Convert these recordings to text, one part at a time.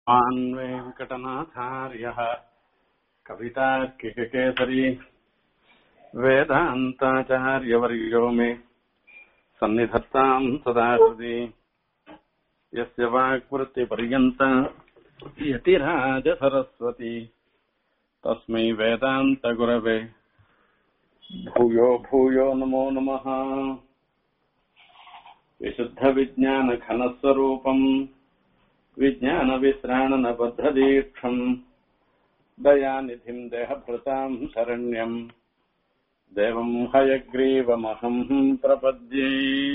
आन् वेङ्कटनाथार्यः कवितार्किककेसरी वेदान्ताचार्यवर्यो मे सन्निधत्ताम् सदा हृदि यस्य वाक्वृत्तिपर्यन्ता यतिराजसरस्वती तस्मै वेदान्तगुरवे भूयो भूयो नमो नमः विशुद्धविज्ञानघनस्वरूपम् विज्ञानविश्राणनबद्धदीक्षम् दयानिधिम् देहभृताम् शरण्यम् देवम् हयग्रीवमहम् प्रपद्ये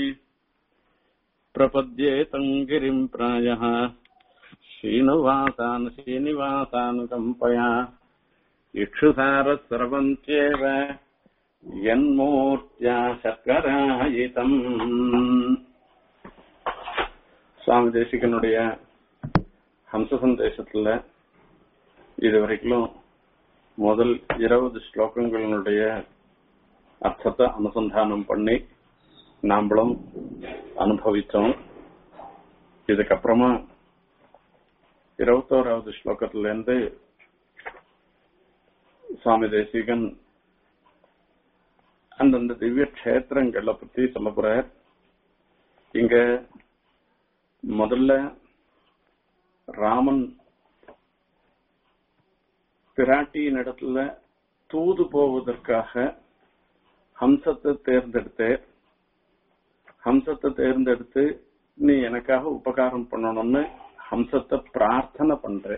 प्रपद्ये तम् गिरिम् प्रायः श्रीनिवासान् श्रीनिवासानुकम्पया इक्षुसारः सर्वन्त्येव यन्मूर्त्या சக்கராயிதம் சுவாமி தேசிகனுடைய ஹம்ச சந்தேசத்துல இதுவரைக்கும் முதல் இருபது ஸ்லோகங்களினுடைய அர்த்தத்தை அனுசந்தானம் பண்ணி நாம்பளும் அனுபவித்தோம் இதுக்கப்புறமா இருபத்தோராவது ஸ்லோகத்துல இருந்து சுவாமி தேசிகன் அந்தந்த திவ்ய கஷேத்திரங்களை பத்தி சொல்ல போறார் இங்க முதல்ல ராமன் பிராட்டியின் இடத்துல தூது போவதற்காக ஹம்சத்தை தேர்ந்தெடுத்து ஹம்சத்தை தேர்ந்தெடுத்து நீ எனக்காக உபகாரம் பண்ணணும்னு ஹம்சத்தை பிரார்த்தனை பண்ற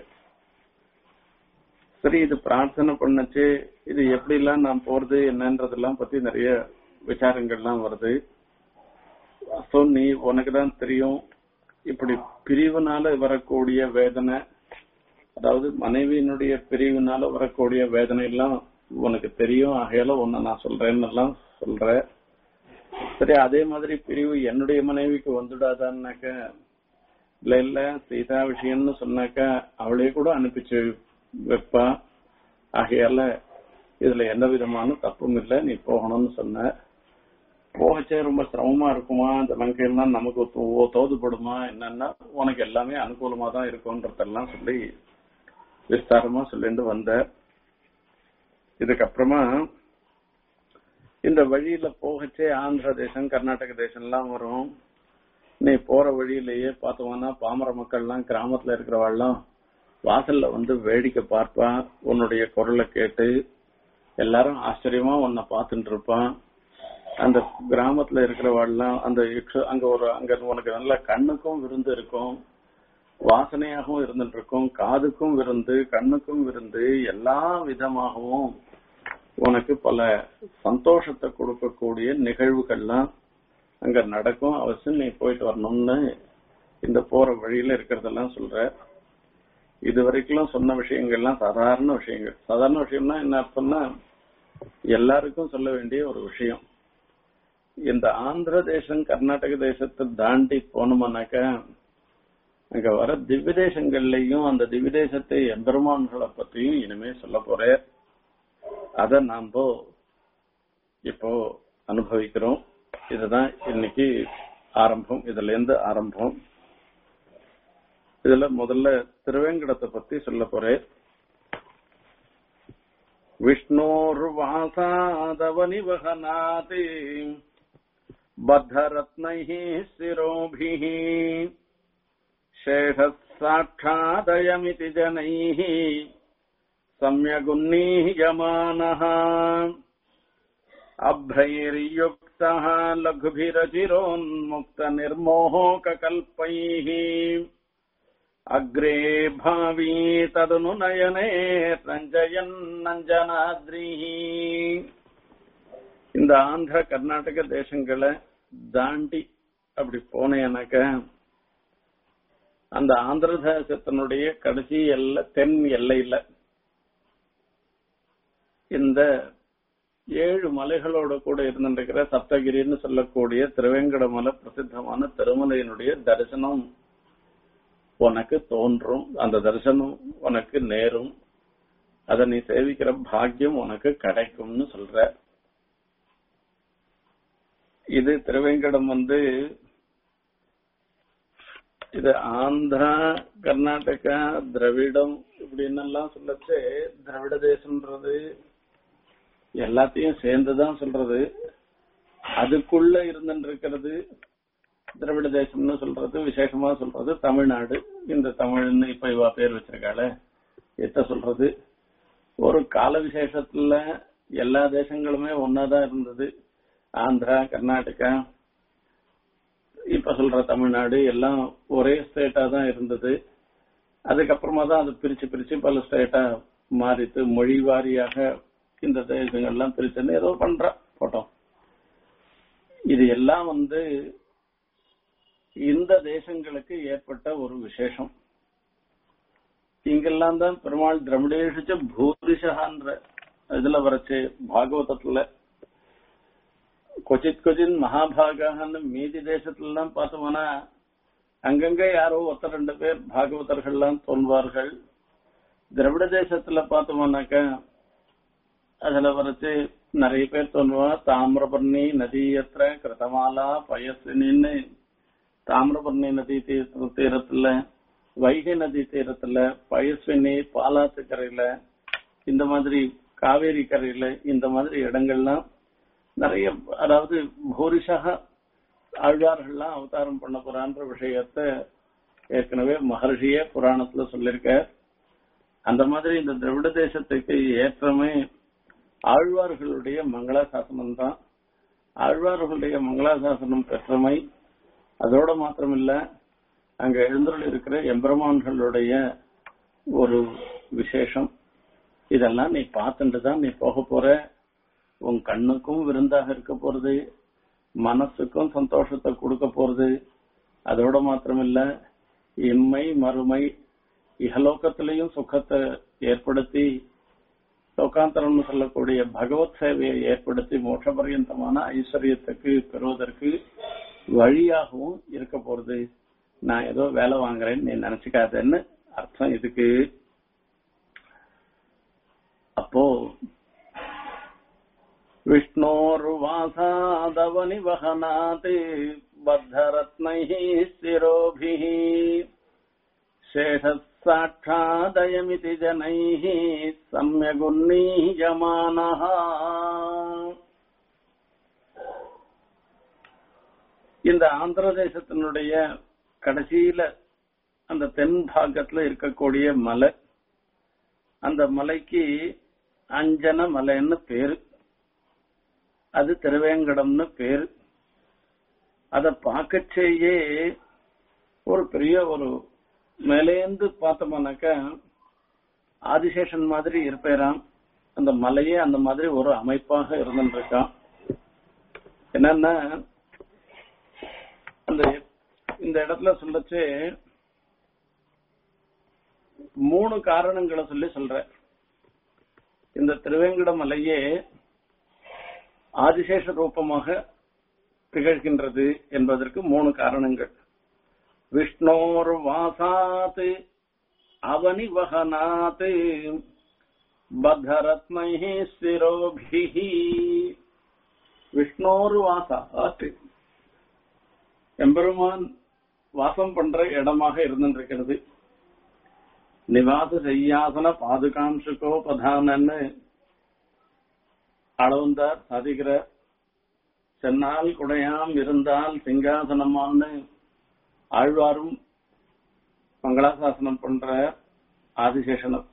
சரி இது பிரார்த்தனை பண்ணச்சு இது எப்படி எல்லாம் நான் போறது என்னன்றதெல்லாம் பத்தி நிறைய விசாரங்கள்லாம் வருது சோ நீ உனக்கு தான் தெரியும் இப்படி பிரிவுனால வரக்கூடிய வேதனை அதாவது மனைவியினுடைய பிரிவுனால வரக்கூடிய வேதனை எல்லாம் உனக்கு தெரியும் ஆகையால உன்னை நான் சொல்றேன்னு எல்லாம் சொல்ற சரி அதே மாதிரி பிரிவு என்னுடைய மனைவிக்கு வந்துடாதான்னாக்க இல்ல இல்ல சீதா விஷயம்னு சொன்னாக்கா அவளே கூட அனுப்பிச்சு வைப்பா ஆகையால இதுல எந்த விதமான தப்பும் இல்லை நீ போகணும்னு சொன்ன போகச்சே ரொம்ப சிரமமா இருக்குமா அந்த லங்கையெல்லாம் நமக்கு தோ- தோதுபடுமா என்னன்னா உனக்கு எல்லாமே அனுகூலமா தான் இருக்கும்ன்றதெல்லாம் சொல்லி விஸ்தாரமா சொல்லிட்டு வந்த இதுக்கப்புறமா இந்த வழியில போகச்சே ஆந்திர தேசம் கர்நாடக தேசம் எல்லாம் வரும் நீ போற வழியிலேயே பார்த்தோம்னா பாமர மக்கள்லாம் கிராமத்துல இருக்கிறவாள்லாம் வாசல்ல வந்து வேடிக்கை பார்ப்பா உன்னுடைய குரலை கேட்டு எல்லாரும் ஆச்சரியமா உன்னை பார்த்துட்டு இருப்பான் அந்த கிராமத்துல இருக்கிறவாள்லாம் அந்த இக்ஷு- அங்க ஒரு அங்க உனக்கு நல்ல கண்ணுக்கும் விருந்து இருக்கும் வாசனையாகவும் இருந்துட்டு இருக்கும் காதுக்கும் விருந்து கண்ணுக்கும் விருந்து எல்லா விதமாகவும் உனக்கு பல சந்தோஷத்தை கொடுக்கக்கூடிய நிகழ்வுகள்லாம் அங்க நடக்கும் அவசியம் நீ போயிட்டு வரணும்னு இந்த போற வழியில இருக்கிறதெல்லாம் சொல்ற இது வரைக்கும் சொன்ன விஷயங்கள்லாம் சாதாரண விஷயங்கள் சாதாரண விஷயம்னா என்ன அர்த்தம்னா எல்லாருக்கும் சொல்ல வேண்டிய ஒரு விஷயம் இந்த ஆந்திர தேசம் கர்நாடக தேசத்தை தாண்டி போனோம்னாக்க அங்க வர திவ்ய தேசங்கள்லயும் அந்த திவ்ய தேசத்தை எம்பெருமான்களை பத்தியும் இனிமே சொல்ல போறேன் அத நாம இப்போ அனுபவிக்கிறோம் இதுதான் இன்னைக்கு ஆரம்பம் இதுல இருந்து ஆரம்பம் இதுல முதல்ல திருவேங்கடத்தை பத்தி சொல்ல போறேன் विष्णोर्वासादवनिवहनाति बद्धरत्नैः शिरोभिः शेषः साक्षादयमिति जनैः सम्यगुन्नीयमानः अभ्रैर्युक्तः लघुभिरचिरोन्मुक्तनिर्मोहकल्पैः अग्रे भावी तदनु नयने ரஞ்சயன்னஞ்சனாத்ரிஹ இந்த ஆந்திர கர்நாடக தேசங்களை தாண்டி அப்படி போனேனாக்க அந்த ஆந்திர தேசத்தினுடைய கடைசி எல்லை தென் எல்லையில இந்த ஏழு மலைகளோட கூட இருந்துருக்கிற சப்தகிரின்னு சொல்லக்கூடிய திருவேங்கட மலை பிரசித்தமான திருமலையினுடைய தரிசனம் உனக்கு தோன்றும் அந்த தரிசனம் உனக்கு நேரும் அதை நீ சேவிக்கிற பாக்கியம் உனக்கு கிடைக்கும்னு சொல்ற இது திருவேங்கடம் வந்து இது ஆந்திரா கர்நாடகா திராவிடம் இப்படின்னு எல்லாம் சொல்லச்சு திராவிட தேசம்ன்றது எல்லாத்தையும் சேர்ந்துதான் சொல்றது அதுக்குள்ள இருந்துட்டு இருக்கிறது திராவிட தேசம்னு சொல்றது விசேஷமா சொல்றது தமிழ்நாடு இந்த தமிழ்னு இப்ப இவா பேர் வச்சிருக்காள எத்த சொல்றது ஒரு கால விசேஷத்துல எல்லா தேசங்களுமே ஒன்னாதான் இருந்தது ஆந்திரா கர்நாடகா இப்ப சொல்ற தமிழ்நாடு எல்லாம் ஒரே ஸ்டேட்டா தான் இருந்தது அதுக்கப்புறமா தான் அது பிரிச்சு பிரிச்சு பல ஸ்டேட்டா மாறித்து மொழி வாரியாக இந்த தேசங்கள்லாம் பிரிச்சுன்னு ஏதோ பண்றா போட்டோம் இது எல்லாம் வந்து இந்த தேசங்களுக்கு ஏற்பட்ட ஒரு விசேஷம் இங்கெல்லாம் தான் பெருமாள் திரமிடேஷிச்ச பூரிஷகான்ற இதுல வரைச்சு பாகவதத்துல கொச்சித் கொச்சின் மகாபாகான்னு மீதி தேசத்துல எல்லாம் பார்த்தோம்னா அங்கங்க யாரோ ஒருத்தர் ரெண்டு பேர் பாகவதர்கள்லாம் தோன்வார்கள் திராவிட தேசத்துல பார்த்தோம்னாக்க அதுல வரைச்சு நிறைய பேர் தோன்றுவா தாமிரபர்ணி நதியத்திர கிருதமாலா பயசினின்னு தாமிரபர்ணி நதி தீர- தீரத்துல வைகை நதி தீரத்துல பயஸ்வினி பாலாத்து கரையில இந்த மாதிரி காவேரி கரையில இந்த மாதிரி இடங்கள்லாம் நிறைய அதாவது பூரிஷாக ஆழ்வார்கள்லாம் அவதாரம் பண்ண போறான்ற விஷயத்த ஏற்கனவே மகர்ஷியே புராணத்துல சொல்லியிருக்க அந்த மாதிரி இந்த திராவிட தேசத்துக்கு ஏற்றமே ஆழ்வார்களுடைய மங்களாசாசனம் தான் ஆழ்வார்களுடைய மங்களாசாசனம் பெற்றமை அதோட மாத்திரமில்ல அங்க எழுந்தருள் இருக்கிற எம்பெருமான்களுடைய ஒரு விசேஷம் இதெல்லாம் நீ பார்த்துட்டு தான் நீ போக போற உன் கண்ணுக்கும் விருந்தாக இருக்க போறது மனசுக்கும் சந்தோஷத்தை கொடுக்க போறது அதோட மாத்திரமில்ல இம்மை மறுமை இகலோகத்திலையும் சுகத்தை ஏற்படுத்தி லோகாந்தரம்னு சொல்லக்கூடிய பகவத் சேவையை ஏற்படுத்தி மோட்ச பர்யந்தமான ஐஸ்வர்யத்துக்கு பெறுவதற்கு வழியாகவும் இருக்க போறது நான் ஏதோ வேலை வாங்குறேன்னு நீ நினைச்சுக்காதேன்னு அர்த்தம் இதுக்கு அப்போ विष्णोर्वासादवनिवहनात् बद्धरत्नैः स्थिरोभिः शेषः साक्षादयमिति जनैः सम्यगुन्नीयमानः இந்த ஆந்திர தேசத்தினுடைய கடைசியில அந்த தென் பாகத்துல இருக்கக்கூடிய மலை அந்த மலைக்கு அஞ்சன மலைன்னு பேரு அது திருவேங்கடம்னு பேரு அத பார்க்கச்சேயே ஒரு பெரிய ஒரு மேலேந்து பார்த்தோம்னாக்க ஆதிசேஷன் மாதிரி இருப்பேராம் அந்த மலையே அந்த மாதிரி ஒரு அமைப்பாக இருந்துருக்கான் என்னன்னா அந்த இந்த இடத்துல சொல்லச்சு மூணு காரணங்களை சொல்லி சொல்ற இந்த திருவேங்கட மலையே ஆதிசேஷ ரூபமாக திகழ்கின்றது என்பதற்கு மூணு காரணங்கள் விஷ்ணோர் வாசாத் அவனி வகனாத் பத்தரத்னை சிரோபிஹி விஷ்ணோர் வாசாத் எம்பெருமான் வாசம் பண்ற இடமாக இருந்திருக்கிறது நிவாச செய்யாசன பாதுகாம்சுகோபதானன்னு அளவந்தார் சாதிக்கிறார் சென்னால் குடையாம் இருந்தால் சிங்காசனமான்னு ஆழ்வாரும் மங்களாசாசனம் பண்ற ஆதிசேஷனம்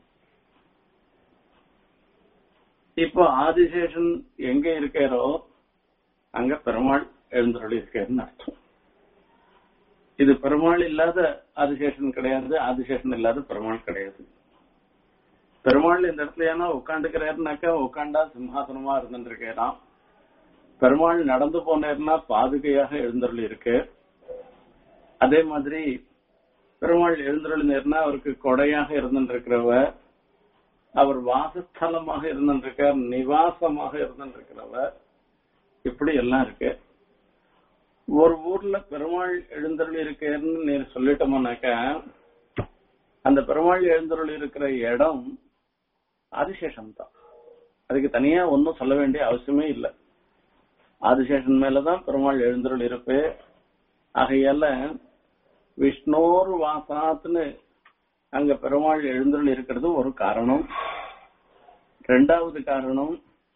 இப்போ ஆதிசேஷன் எங்க இருக்காரோ அங்க பெருமாள் எழுந்தருளி இருக்காருன்னு அர்த்தம் இது பெருமாள் இல்லாத ஆதிசேஷன் கிடையாது ஆதிசேஷன் இல்லாத பெருமாள் கிடையாது பெருமாள் இந்த இடத்துல ஏன்னா உட்காந்துக்கிறாருனாக்கா உட்காண்டா சிம்ஹாசனமா இருந்துருக்கிறான் பெருமாள் நடந்து போனேர்னா பாதுகையாக எழுந்தருள் இருக்கு அதே மாதிரி பெருமாள் எழுந்தருளினர்னா அவருக்கு கொடையாக இருந்துருக்கிறவ அவர் வாசஸ்தலமாக இருந்துருக்கார் நிவாசமாக இருந்துருக்கிறவ இப்படி எல்லாம் இருக்கு ஒரு ஊர்ல பெருமாள் எழுந்தருள் இருக்கேன்னு நீ சொல்லிட்டோம்னாக்கா அந்த பெருமாள் எழுந்தருள் இருக்கிற இடம் ஆதிசேஷன் தான் அதுக்கு தனியா ஒன்னும் சொல்ல வேண்டிய அவசியமே இல்லை ஆதிசேஷன் மேலதான் பெருமாள் எழுந்தருள் இருப்பு ஆகையால விஷ்ணோர் வாசாத்னு அங்க பெருமாள் எழுந்தருள் இருக்கிறது ஒரு காரணம் ரெண்டாவது காரணம்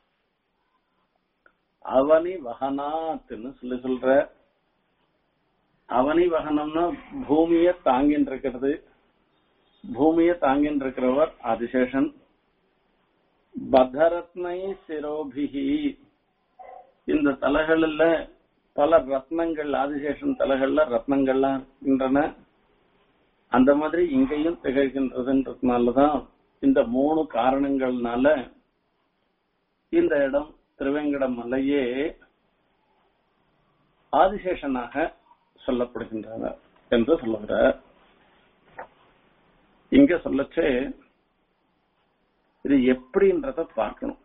அவனி வகனாத்துன்னு சொல்லி சொல்ற அவனி வகனம்னா பூமியை தாங்கின்னு இருக்கிறது பூமியை தாங்கின்னு இருக்கிறவர் ஆதிசேஷன் பதரத்னை சிரோபிகி இந்த தலைகள்ல பல ரத்னங்கள் ஆதிசேஷன் தலைகள்ல ரத்னங்கள்லாம் இருக்கின்றன அந்த மாதிரி இங்கேயும் திகழ்கின்றதுன்றதுனாலதான் இந்த மூணு காரணங்கள்னால இந்த இடம் திருவேங்கட மலையே ஆதிசேஷனாக சொல்லப்படுகின்றன என்று சொல்லுகிறார் இங்க சொல்லச்சே இது எப்படின்றத பார்க்கணும்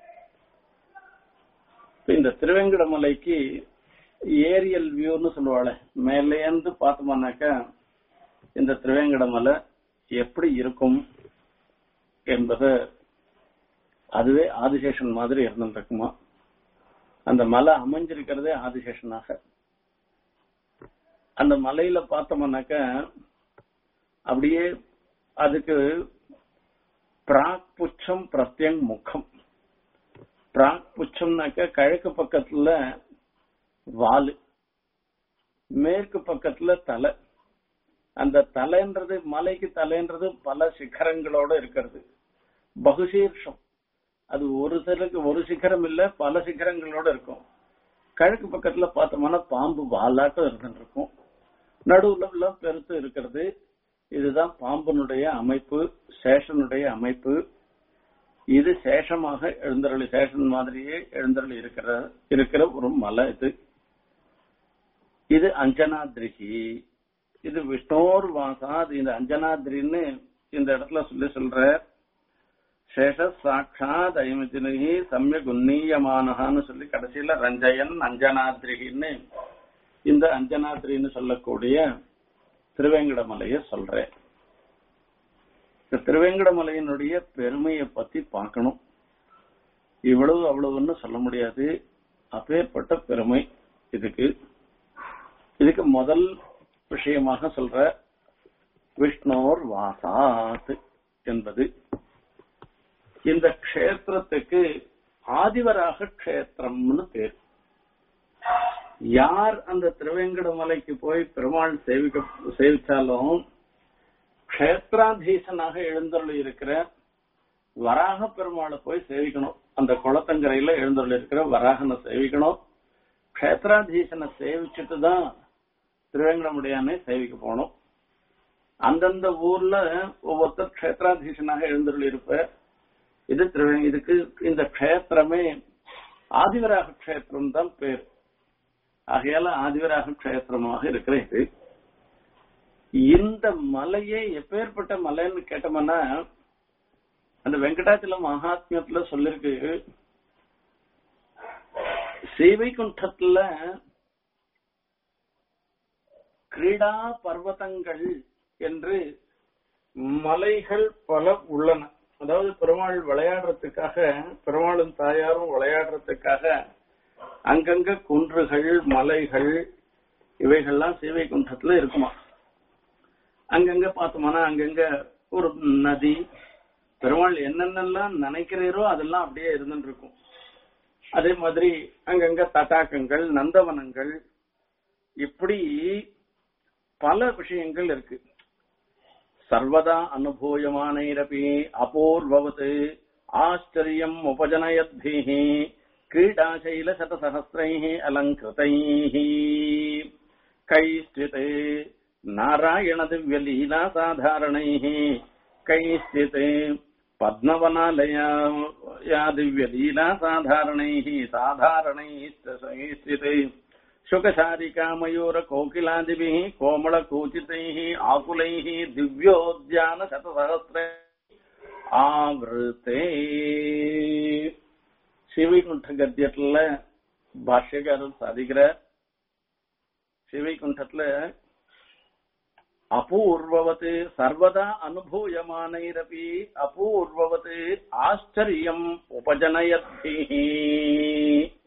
இந்த திருவேங்கட மலைக்கு ஏரியல் வியூன்னு சொல்லுவாள் மேலேந்து பார்த்தோம்னாக்கா இந்த திருவேங்கட மலை எப்படி இருக்கும் என்பது அதுவே ஆதிசேஷன் மாதிரி இருந்துருக்குமா அந்த மலை அமைஞ்சிருக்கிறதே ஆதிசேஷனாக அந்த மலையில பார்த்தோம்னாக்க அப்படியே அதுக்கு பிராக் புச்சம் பிரத்யங் முகம் பிராக் புச்சம்னாக்க கிழக்கு பக்கத்துல வாலு மேற்கு பக்கத்துல தலை அந்த தலைன்றது மலைக்கு தலைன்றது பல சிகரங்களோட இருக்கிறது பகுசீர்ஷம் அது ஒரு சிலருக்கு ஒரு சிகரம் இல்ல பல சிகரங்களோட இருக்கும் கிழக்கு பக்கத்துல பார்த்தோம்னா பாம்பு வாலாட்டம் இருந்துருக்கும் நடுவுல பெருத்து இருக்கிறது இதுதான் பாம்பனுடைய அமைப்பு சேஷனுடைய அமைப்பு இது சேஷமாக எழுந்தருளி சேஷன் மாதிரியே எழுந்தருளி இருக்கிற இருக்கிற ஒரு மலை இது இது அஞ்சனாத்ரிகி இது விஷ்ணோர் வாசாத் இந்த அஞ்சனாத்ரின்னு இந்த இடத்துல சொல்லி சொல்ற சேஷ சாட்சாத் அயமிதினி சமயக் உன்னீயமானஹான்னு சொல்லி கடைசியில ரஞ்சயன் அஞ்சனாத்ரிகின்னு இந்த அஞ்சனாத்ரின்னு சொல்லக்கூடிய திருவேங்கடமலைய சொல்றேன் இந்த திருவேங்கடமலையினுடைய பெருமையை பத்தி பார்க்கணும் இவ்வளவு அவ்வளவுன்னு சொல்ல முடியாது அப்பேற்பட்ட பெருமை இதுக்கு இதுக்கு முதல் விஷயமாக சொல்ற விஷ்ணோர் வாசாத் என்பது இந்த க்ஷேத்திரத்துக்கு ஆதிவராக க்ஷேத்திரம்னு பேர் யார் அந்த திருவேங்கட மலைக்கு போய் பெருமாள் சேவிக்க சேவிச்சாலும் க்ஷேத்ராதீசனாக எழுந்தருள் இருக்கிற வராக பெருமாளை போய் சேவிக்கணும் அந்த குளத்தங்கரையில எழுந்தருள் இருக்கிற வராகனை சேவிக்கணும் க்ஷேத்ராதீசனை சேவிச்சுட்டு தான் திருவேங்கடமுடியானே சேவிக்க போகணும் அந்தந்த ஊர்ல ஒவ்வொருத்தர் க்ஷேத்ராதீசனாக எழுந்தருள் இருப்ப இது திருவே இதுக்கு இந்த க்ஷேத்திரமே ஆதிவராக க்ஷேத்திரம் தான் பேர் ஆகையால ஆதிவராக க்ஷேத்திரமாக இருக்கிற இது இந்த மலையே எப்பேற்பட்ட மலைன்னு கேட்டோம்னா அந்த வெங்கடாச்சல மகாத்மியத்துல சொல்லிருக்கு ஸ்ரீவைகுண்டத்துல கிரீடா பர்வதங்கள் என்று மலைகள் பல உள்ளன அதாவது பெருமாள் விளையாடுறதுக்காக பெருமாளும் தாயாரும் விளையாடுறதுக்காக அங்கங்க குன்றுகள் மலைகள் இவைகள்லாம் சேவை குன்றத்துல இருக்குமா அங்கங்க பார்த்தோம்னா அங்கங்க ஒரு நதி பெருமாள் என்னென்னலாம் நினைக்கிறீரோ அதெல்லாம் அப்படியே இருந்துட்டு இருக்கும் அதே மாதிரி அங்கங்க தட்டாக்கங்கள் நந்தவனங்கள் இப்படி பல விஷயங்கள் இருக்கு சர்வதா அனுபூயமானைரபி அபூர்வவத் ஆச்சரியம் உபஜனயத்பிः क्रीडाशैल शतसहस्रैः अलङ्कृतैः कैश्चित् नारायणदिव्यलीला साधारणैः कैश्चित् पद्मवनालया या दिव्यलीला साधारणैः साधारणैश्च कैश्चित् शुकशारिका मयूर कोकिलादिभिः कोमलकूचितैः आकुलैः दिव्योद्यान शतसहस्र ஆவிருத்தே சிவைகுண்ட கத்தியத்துல பாஷ்யக்காரர் சாதிக்கிற சிவைகுண்டத்துல அபூர்வவத் சர்வதா அனுபூயமானைரபி அபூர்வவத் ஆச்சரியம் உபஜனயத்பிஹி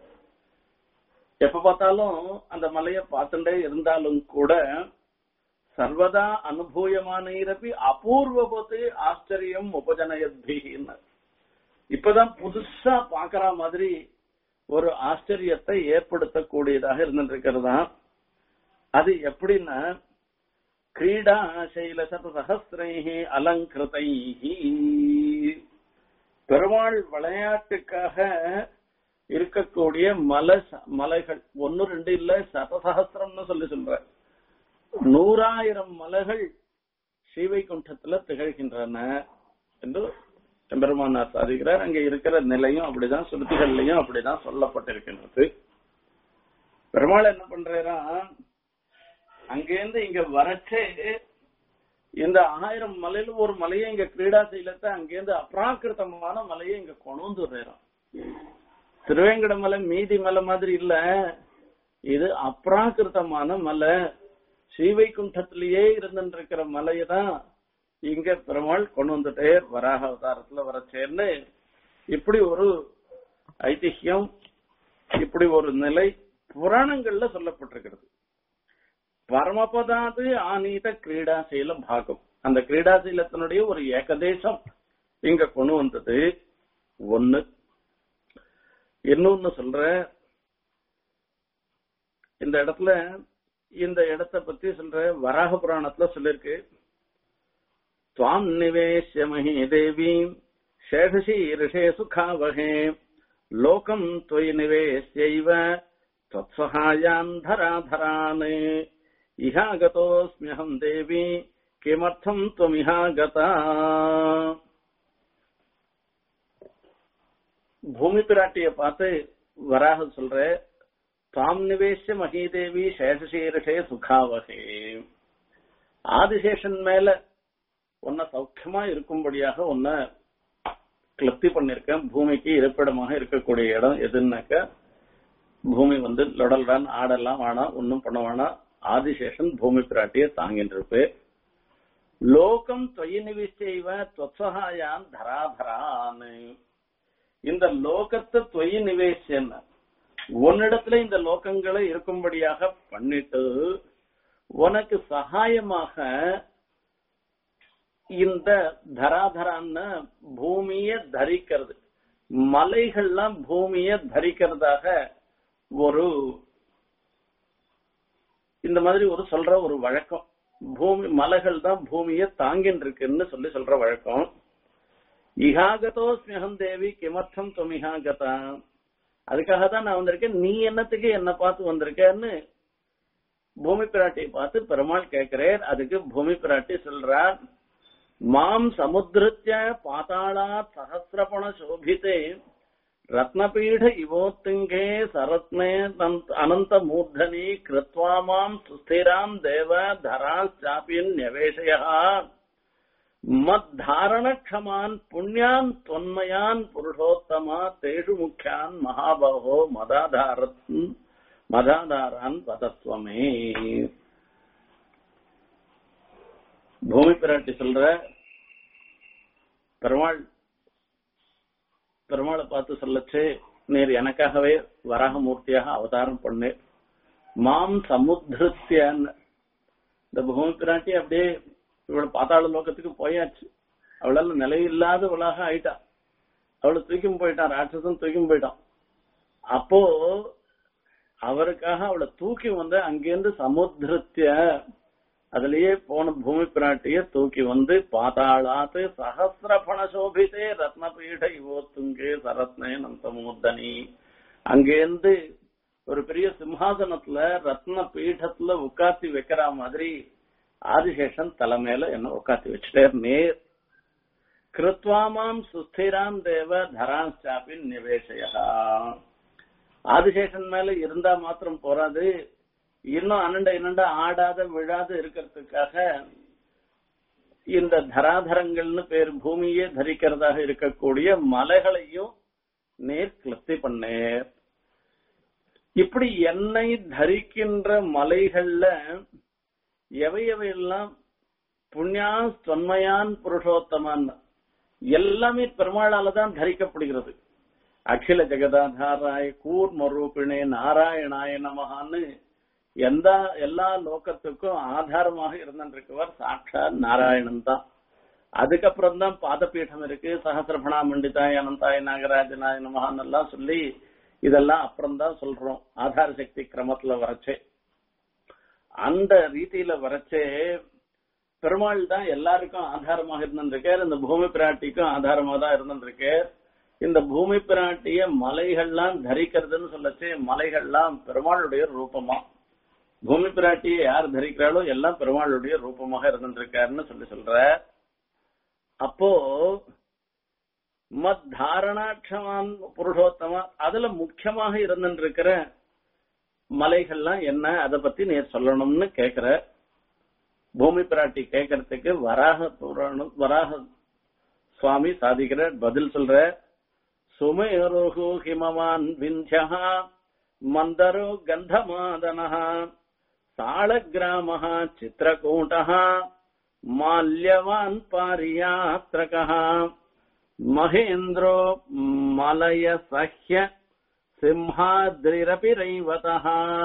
எப்ப பார்த்தாலும் அந்த மலையை பார்த்துட்டே இருந்தாலும் கூட சர்வதா அனுபூயமானீரப்பி அபூர்வபத்து ஆச்சரியம் உபஜனயத்பின்னு இப்பதான் புதுசா பாக்குற மாதிரி ஒரு ஆச்சரியத்தை ஏற்படுத்தக்கூடியதாக இருந்துருக்கிறதா அது எப்படின்னா கிரீடா சைல சத சகசிரைஹி அலங்கிருதைஹி பெருமாள் விளையாட்டுக்காக இருக்கக்கூடிய மலை மலைகள் ஒன்னு ரெண்டு இல்ல சதசகசிரம்னு சொல்லி சொல்ற நூறாயிரம் மலைகள் ஸ்ரீவைகுண்டத்துல திகழ்கின்றன என்று பெருமானார் சாதிக்கிறார் அங்க இருக்கிற நிலையும் அப்படிதான் சுருத்திகள்லயும் அப்படிதான் சொல்லப்பட்டிருக்கின்றது பெருமாள் என்ன பண்றாரா அங்கேருந்து இங்க வரச்சே இந்த ஆயிரம் மலையில ஒரு மலையை இங்க கிரீடா சைலத்தை அங்கேருந்து அப்ராக்கிருத்தமான மலையை இங்க கொண்டு வந்துடுறான் திருவேங்கட மலை மீதி மலை மாதிரி இல்ல இது அப்ராக்கிருத்தமான மலை ஸ்ரீவைகுண்டத்திலேயே இருந்துட்டு இருக்கிற மலையை தான் இங்க பெருமாள் கொண்டு வந்துட்டே வராக அவதாரத்துல வரச்சேர்னு இப்படி ஒரு ஐதிஹ்யம் இப்படி ஒரு நிலை புராணங்கள்ல சொல்லப்பட்டிருக்கிறது பரமபதாது ஆனீத கிரீடாசீல பாகம் அந்த கிரீடாசீலத்தினுடைய ஒரு ஏகதேசம் இங்க கொண்டு வந்தது ஒண்ணு இன்னொன்னு சொல்ற இந்த இடத்துல இந்த இடத்தை பத்தி சொல்ற வராக புராணத்துல சொல்லிருக்கு துவாம் நிவேசிய மகி தேவி சேஷசி ரிஷே சுகாவகே லோகம் தொய் நிவேசியைவ त्वत्सहायान् धराधरान् इहागतोऽस्म्यहम् देवी किमर्थम् त्वमिहागता பூமி பிராட்டிய பார்த்து வராக சொல்ற தாம் நிவேசிய மகிதேவி சேஷசீரஷே சுகாவகே ஆதிசேஷன் மேல உன்னை சௌக்கியமா இருக்கும்படியாக உன்னை கிளப்தி பண்ணிருக்கேன் பூமிக்கு இருப்பிடமாக இருக்கக்கூடிய இடம் எதுன்னாக்க பூமி வந்து லொடல்டான் ஆடெல்லாம் வேணாம் ஒன்னும் பண்ண வேணாம் ஆதிசேஷன் பூமி பிராட்டிய தாங்கின்றிருப்பு லோகம் தொய் நிவிச்சைவ தொத்சகாயான் தராதரான் இந்த லோகத்தை தொய் நிவேசியன் உன்னிடத்துல இந்த லோகங்களை இருக்கும்படியாக பண்ணிட்டு உனக்கு சகாயமாக இந்த தராதரான்னு பூமிய தரிக்கிறது மலைகள்லாம் பூமிய தரிக்கிறதாக ஒரு இந்த மாதிரி ஒரு சொல்ற ஒரு வழக்கம் பூமி மலைகள் தான் பூமியை தாங்கின்னு இருக்குன்னு சொல்லி சொல்ற வழக்கம் இகாகதோ ஸ்மியகம் தேவி கிமர்த்தம் தொமிகாகதா அதுக்காக தான் நான் வந்திருக்கேன் நீ என்னத்துக்கு என்ன பார்த்து வந்திருக்கேன்னு பூமி பிராட்டியை பார்த்து பெருமாள் கேட்கிறேன் அதுக்கு பூமி பிராட்டி சொல்றார் மாம் சமுத்திரத்திய பாதாளா சகசிரபண சோபித்தே ரத்னபீட இவோத்திங்கே சரத்னே அனந்த மூர்தனி கிருத்வா மாம் சுஸ்திராம் தேவ தராச்சாபின் நிவேசயா மத்தாரணக்ஷமான் புண்ணியான் தொன்மயான் புருஷோத்தமா தேஷு முக்கியான் மகாபகோ மதாதாரத் மதாதாரான் பதத்வமே பூமி பிராட்டி சொல்ற பெருமாள் பெருமாளை பார்த்து சொல்லச்சு நீர் எனக்காகவே வராகமூர்த்தியாக அவதாரம் பண்ணு மாம் சமுத்திரத்தியன் இந்த பூமி பிராட்டி அப்படியே இவளை பாத்தாள லோகத்துக்கு போயாச்சு அவளால நிலையில்லாதவளாக ஆயிட்டா அவளை தூக்கியும் போயிட்டான் ராட்சசன் தூக்கியும் போயிட்டான் அப்போ அவருக்காக அவளை தூக்கி வந்து அங்கேருந்து சமுத்திரத்திய அதுலயே போன பூமி பிராட்டிய தூக்கி வந்து பாதாளாத்து சகசிர பணசோபிதே ரத்னபீட இவோத்துங்கே சரத்னே நந்தமூர்தனி அங்கேருந்து ஒரு பெரிய சிம்ஹாசனத்துல ரத்ன பீடத்துல உட்காத்தி வைக்கிற மாதிரி ஆதிசேஷன் தலைமையில என்ன உட்காத்தி வச்சுட்டே நேர் கிருத்வாமாம் சுஸ்திராம் தேவ தரான்ஸ்டாபின் நிவேசயா ஆதிசேஷன் மேல இருந்தா மாத்திரம் போறாது இன்னும் அனண்ட இன்னண்ட ஆடாத விழாத இருக்கிறதுக்காக இந்த தராதரங்கள்னு பேர் பூமியே தரிக்கிறதாக இருக்கக்கூடிய மலைகளையும் நேர் கிளப்தி பண்ணேர் இப்படி என்னை தரிக்கின்ற மலைகள்ல எவை எவையெல்லாம் புண்ணியா தொன்மையான் புருஷோத்தமான் எல்லாமே பெருமாளால தான் தரிக்கப்படுகிறது அகில ஜெகதாதாராய கூர்ம ரூபிணே நாராயணாய நமகான்னு எந்த எல்லா லோகத்துக்கும் ஆதாரமாக இருந்திருக்கவர் சாட்சா நாராயணன் தான் அதுக்கப்புறம் தான் பாதபீடம் இருக்கு சகசிரபணா மண்டிதாய் அனந்தாய் நாகராஜனாய் நமகான் எல்லாம் சொல்லி இதெல்லாம் அப்புறம் தான் சொல்றோம் ஆதார சக்தி கிரமத்துல வரச்சே அந்த ரீதியில வரச்சே பெருமாள் தான் எல்லாருக்கும் ஆதாரமாக இருந்திருக்கார் இந்த பூமி பிராட்டிக்கும் ஆதாரமா தான் இருந்திருக்கார் இந்த பூமி பிராட்டிய மலைகள்லாம் தரிக்கிறதுன்னு சொல்லச்சு மலைகள்லாம் பெருமாளுடைய ரூபமா பூமி பிராட்டியை யார் தரிக்கிறாளோ எல்லாம் பெருமாளுடைய ரூபமாக இருந்திருக்காருன்னு சொல்லி சொல்ற அப்போ மத் தாரணாட்சமான் புருஷோத்தமா அதுல முக்கியமாக இருந்திருக்கிற மலைகள்லாம் என்ன அதை பத்தி நீ சொல்லணும்னு கேக்குற பூமி பிராட்டி கேட்கறதுக்கு வராக புராணம் வராக சுவாமி சாதிக்கிற பதில் சொல்ற சுமேருகு ஹிமவான் விந்தியா மந்தரோ கந்தமாதன சாளகிராம சித்திரகூட்ட மால்யவான் பாரியாத்திரக மகேந்திரோ மலய சஹ்ய சிம்ஹாத்ரிரபி ரைவதः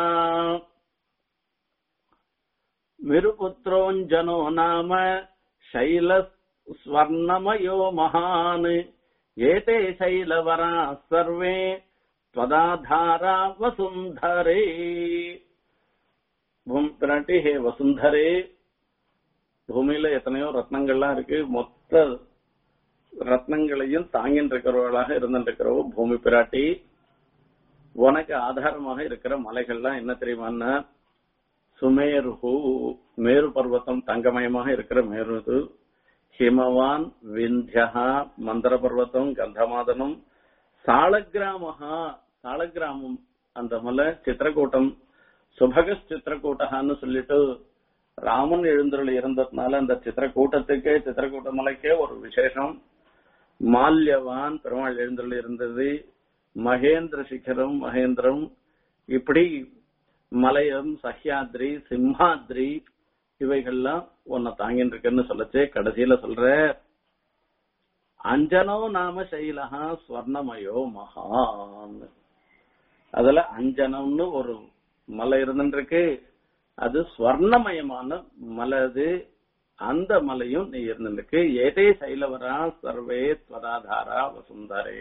विरुपुत्रोञ्जनो नाम शैलस्वर्णमयो महान् एते शैलवराः सर्वे त्वदाधारा वसुन्धरे பிராட்டி ஹே வசுந்தரே பூமியில எத்தனையோ ரத்னங்கள்லாம் இருக்கு மொத்த ரத்னங்களையும் தாங்கின்னு இருக்கிறவர்களாக இருந்திருக்கிறவோ பூமி பிராட்டி உனக்கு ஆதாரமாக இருக்கிற மலைகள்லாம் என்ன தெரியுமான்னா சுமேருஹு மேரு பர்வதம் தங்கமயமாக இருக்கிற மேருது ஹிமவான் விந்தியா மந்திர பர்வதம் கந்தமாதனம் சாளகிராமஹா சாளகிராமம் அந்த மலை சித்திரக்கூட்டம் சுபகஸ் சித்திரக்கூட்டகான்னு சொல்லிட்டு ராமன் எழுந்தருள் இருந்ததுனால அந்த சித்திரக்கூட்டத்துக்கே சித்திரக்கூட்ட மலைக்கே ஒரு விசேஷம் மால்யவான் பெருமாள் எழுந்தருள் இருந்தது மகேந்திர சிகரம் மகேந்திரம் இப்படி மலையம் சஹ்யாத்ரி சிம்ஹாத்ரி இவைகள்லாம் உன்னை தாங்கின்னு இருக்குன்னு சொல்லச்சே கடைசியில சொல்ற அஞ்சனோ நாம சைலகா ஸ்வர்ணமயோ மகான் அதுல அஞ்சனம்னு ஒரு மலை இருந்துருக்கு அது ஸ்வர்ணமயமான மலை அது அந்த மலையும் நீ இருந்துருக்கு ஏதே சைலவரா சர்வே ஸ்வராதாரா வசுந்தரே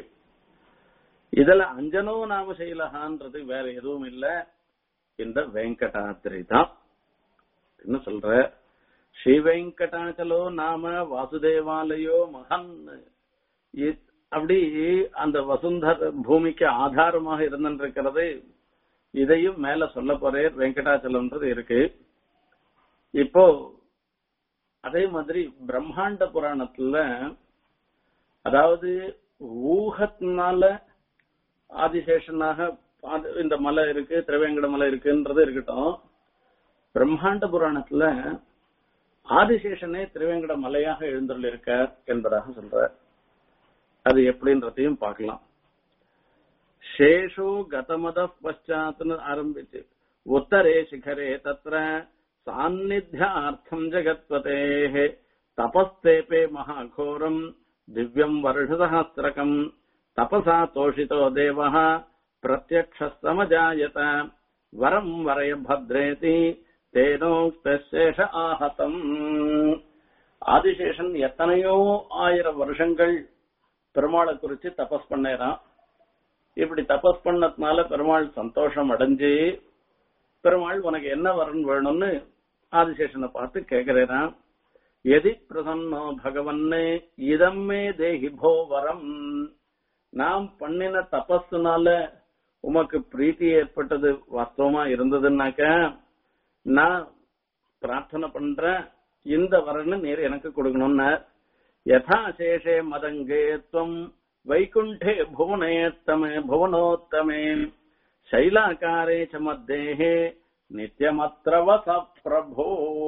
இதுல அஞ்சனோ நாம சைலகான்றது வேற எதுவும் இல்ல இந்த வெங்கடாத்திரி தான் என்ன சொல்ற ஸ்ரீ வெங்கடாச்சலோ நாம வாசுதேவாலயோ மகன் இ- அப்படி அந்த வசுந்தர பூமிக்கு ஆதாரமாக இருந்திருக்கிறது இதையும் மேல சொல்ல போறேன் வெங்கடாச்சலம்ன்றது இருக்கு இப்போ அதே மாதிரி பிரம்மாண்ட புராணத்துல அதாவது ஊகத்தினால ஆதிசேஷனாக ஆதி- இந்த மலை இருக்கு திருவேங்கட மலை இருக்குன்றது இருக்கட்டும் பிரம்மாண்ட புராணத்துல ஆதிசேஷனே திருவேங்கட மலையாக எழுந்துள்ள இருக்கார் என்பதாக சொல்றார் அது எப்படின்றதையும் பார்க்கலாம் சேஷு கதமத பశ్చాத்னு ஆரம்பிச்சு உத்தரே சிகரே தத்ர சாநித்தியார்த்தம் ஜகத்வதேः தபஸ்தேபே மகாகோரம் திவ்யம் வருஷசஹஸ்ரகம் தபசா தோஷிதோ தேவः பிரத்யக்ஷஸ்தமஜாயத வரம் வரய பத்ரேதி தேனோக்தேஷ ஆஹதம் ஆதிசேஷன் எத்தனையோ ஆயிரம் வருஷங்கள் பெருமாளை குறிச்சு தபஸ் பண்ணேரான் இப்படி தபஸ் பண்ணதுனால பெருமாள் சந்தோஷம் அடைஞ்சு பெருமாள் உனக்கு என்ன வரன் வேணும்னு ஆதிசேஷனை பார்த்து கேக்குறேன் எதி பிரசன்னோ பகவன்னே இதம்மே தேகி போ வரம் நாம் பண்ணின தபஸுனால உமக்கு பிரீத்தி ஏற்பட்டது வாஸ்தவமா இருந்ததுன்னாக்க நான் பிரார்த்தனை பண்றேன் இந்த வரன்னு நீர் எனக்கு கொடுக்கணும்னு யதா சேஷே மதங்கே துவம் வைகுண்டே புவனேத்தமே புவனோத்தமே சைலாக்காரே ச மத்தேஹே நித்தியமத்திர வச பிரபோ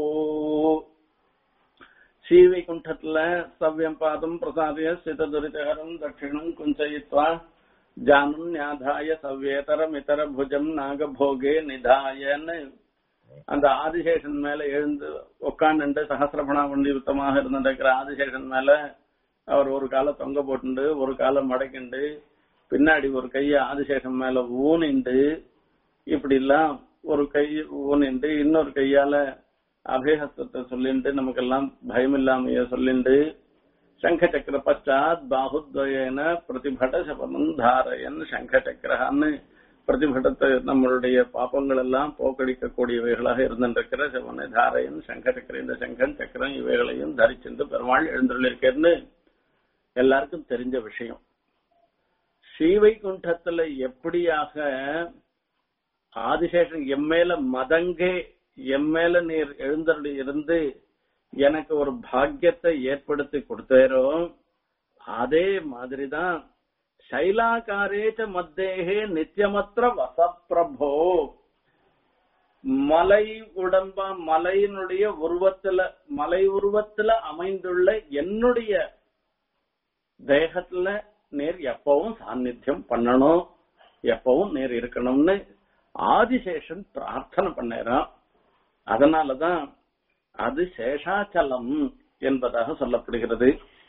ஸ்ரீவைகுண்டத்துல சவ்யம் பாதம் பிரசாதிய சித துரிதகரம் தட்சிணம் குஞ்சயித்வா ஜானுன்யாதாய சவ்யேதரம் இதர புஜம் நாகபோகே நிதாயன்னு அந்த ஆதிசேஷன் மேல எழுந்து உட்காந்துட்டு சகசிரபணா பண்டியுத்தமாக இருந்திருக்கிற ஆதிசேஷன் மேல அவர் ஒரு காலை தொங்க போட்டுண்டு ஒரு காலை மடக்கிண்டு பின்னாடி ஒரு கைய ஆதிசேஷன் மேல ஊனிண்டு இப்படி எல்லாம் ஒரு கை ஊனிண்டு இன்னொரு கையால அபயஹஸ்தத்தை சொல்லிண்டு நமக்கெல்லாம் பயம் இல்லாமைய சொல்லிண்டு சங்க சக்கர பச்சாத் பாகுத்வயன பிரதிபட சபனம் தாரயன் சங்க சக்கரன்னு பிரதிபடத்தை நம்மளுடைய பாப்பங்கள் எல்லாம் போக்கடிக்கக்கூடியவைகளாக இருந்திருக்கிற சிவனை தாரையன் சங்க சக்கர இந்த சங்கன் சக்கரம் இவைகளையும் தரிச்சிருந்து பெருமாள் எழுந்துள்ளிருக்கேன்னு எல்லாருக்கும் தெரிஞ்ச விஷயம் ஸ்ரீவைகுண்டத்துல எப்படியாக ஆதிசேஷன் எம்மேல மதங்கே எம்மேல நீர் எழுந்தருளி இருந்து எனக்கு ஒரு பாக்கியத்தை ஏற்படுத்தி கொடுத்தாரோ அதே மாதிரிதான் சைலாகாரேச்ச மத்தேகே நித்தியமற்ற வசப்பிரபோ மலை உடம்பா மலையினுடைய உருவத்துல மலை உருவத்துல அமைந்துள்ள என்னுடைய தேகத்துல நேர் எப்பவும் சாநித்தியம் பண்ணணும் எப்பவும் நேர் இருக்கணும்னு ஆதிசேஷன் பிரார்த்தனை பண்ணாராம் அதனாலதான் அது சேஷாச்சலம் என்பதாக சொல்லப்படுகிறது